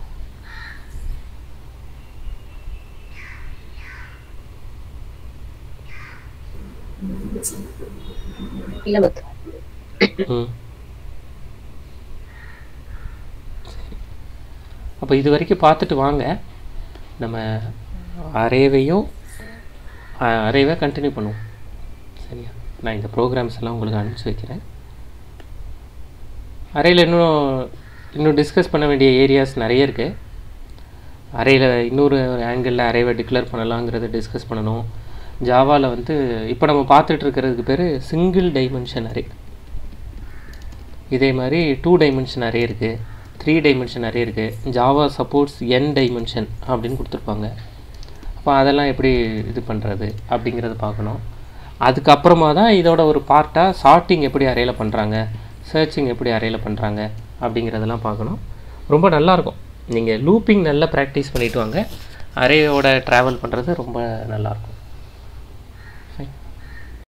இல்ல பத் ம் அப்போ இது வரைக்கும் பார்த்துட்டு வாங்க நம்ம அரேவையும் அரேவை கண்டினியூ பண்ணுவோம் சரியா நான் இந்த ப்ரோக்ராம்ஸ் எல்லாம் உங்களுக்கு அனுப்பிச்சி வைக்கிறேன் அரேயில் இன்னும் இன்னும் டிஸ்கஸ் பண்ண வேண்டிய ஏரியாஸ் நிறைய இருக்குது அரேயில் இன்னொரு ஆங்கிளில் அரேவை டிக்ளேர் பண்ணலாங்கிறத டிஸ்கஸ் பண்ணணும் ஜாவாவில் வந்து இப்போ நம்ம பார்த்துட்டு இருக்கிறதுக்கு பேர் சிங்கிள் டைமென்ஷன் அரே இதே மாதிரி டூ டைமென்ஷன் அரே இருக்குது த்ரீ டைமென்ஷன் அரே இருக்குது ஜாவா சப்போர்ட்ஸ் என் டைமென்ஷன் அப்படின்னு கொடுத்துருப்பாங்க அப்போ அதெல்லாம் எப்படி இது பண்ணுறது அப்படிங்கிறத பார்க்கணும் அதுக்கப்புறமா தான் இதோட ஒரு பார்ட்டாக சார்ட்டிங் எப்படி அறையில் பண்ணுறாங்க சர்ச்சிங் எப்படி அறையில் பண்ணுறாங்க அப்படிங்கிறதெல்லாம் பார்க்கணும் ரொம்ப நல்லாயிருக்கும் நீங்கள் லூப்பிங் நல்லா ப்ராக்டிஸ் பண்ணிட்டு வாங்க அரேயோட ட்ராவல் பண்ணுறது ரொம்ப நல்லாயிருக்கும்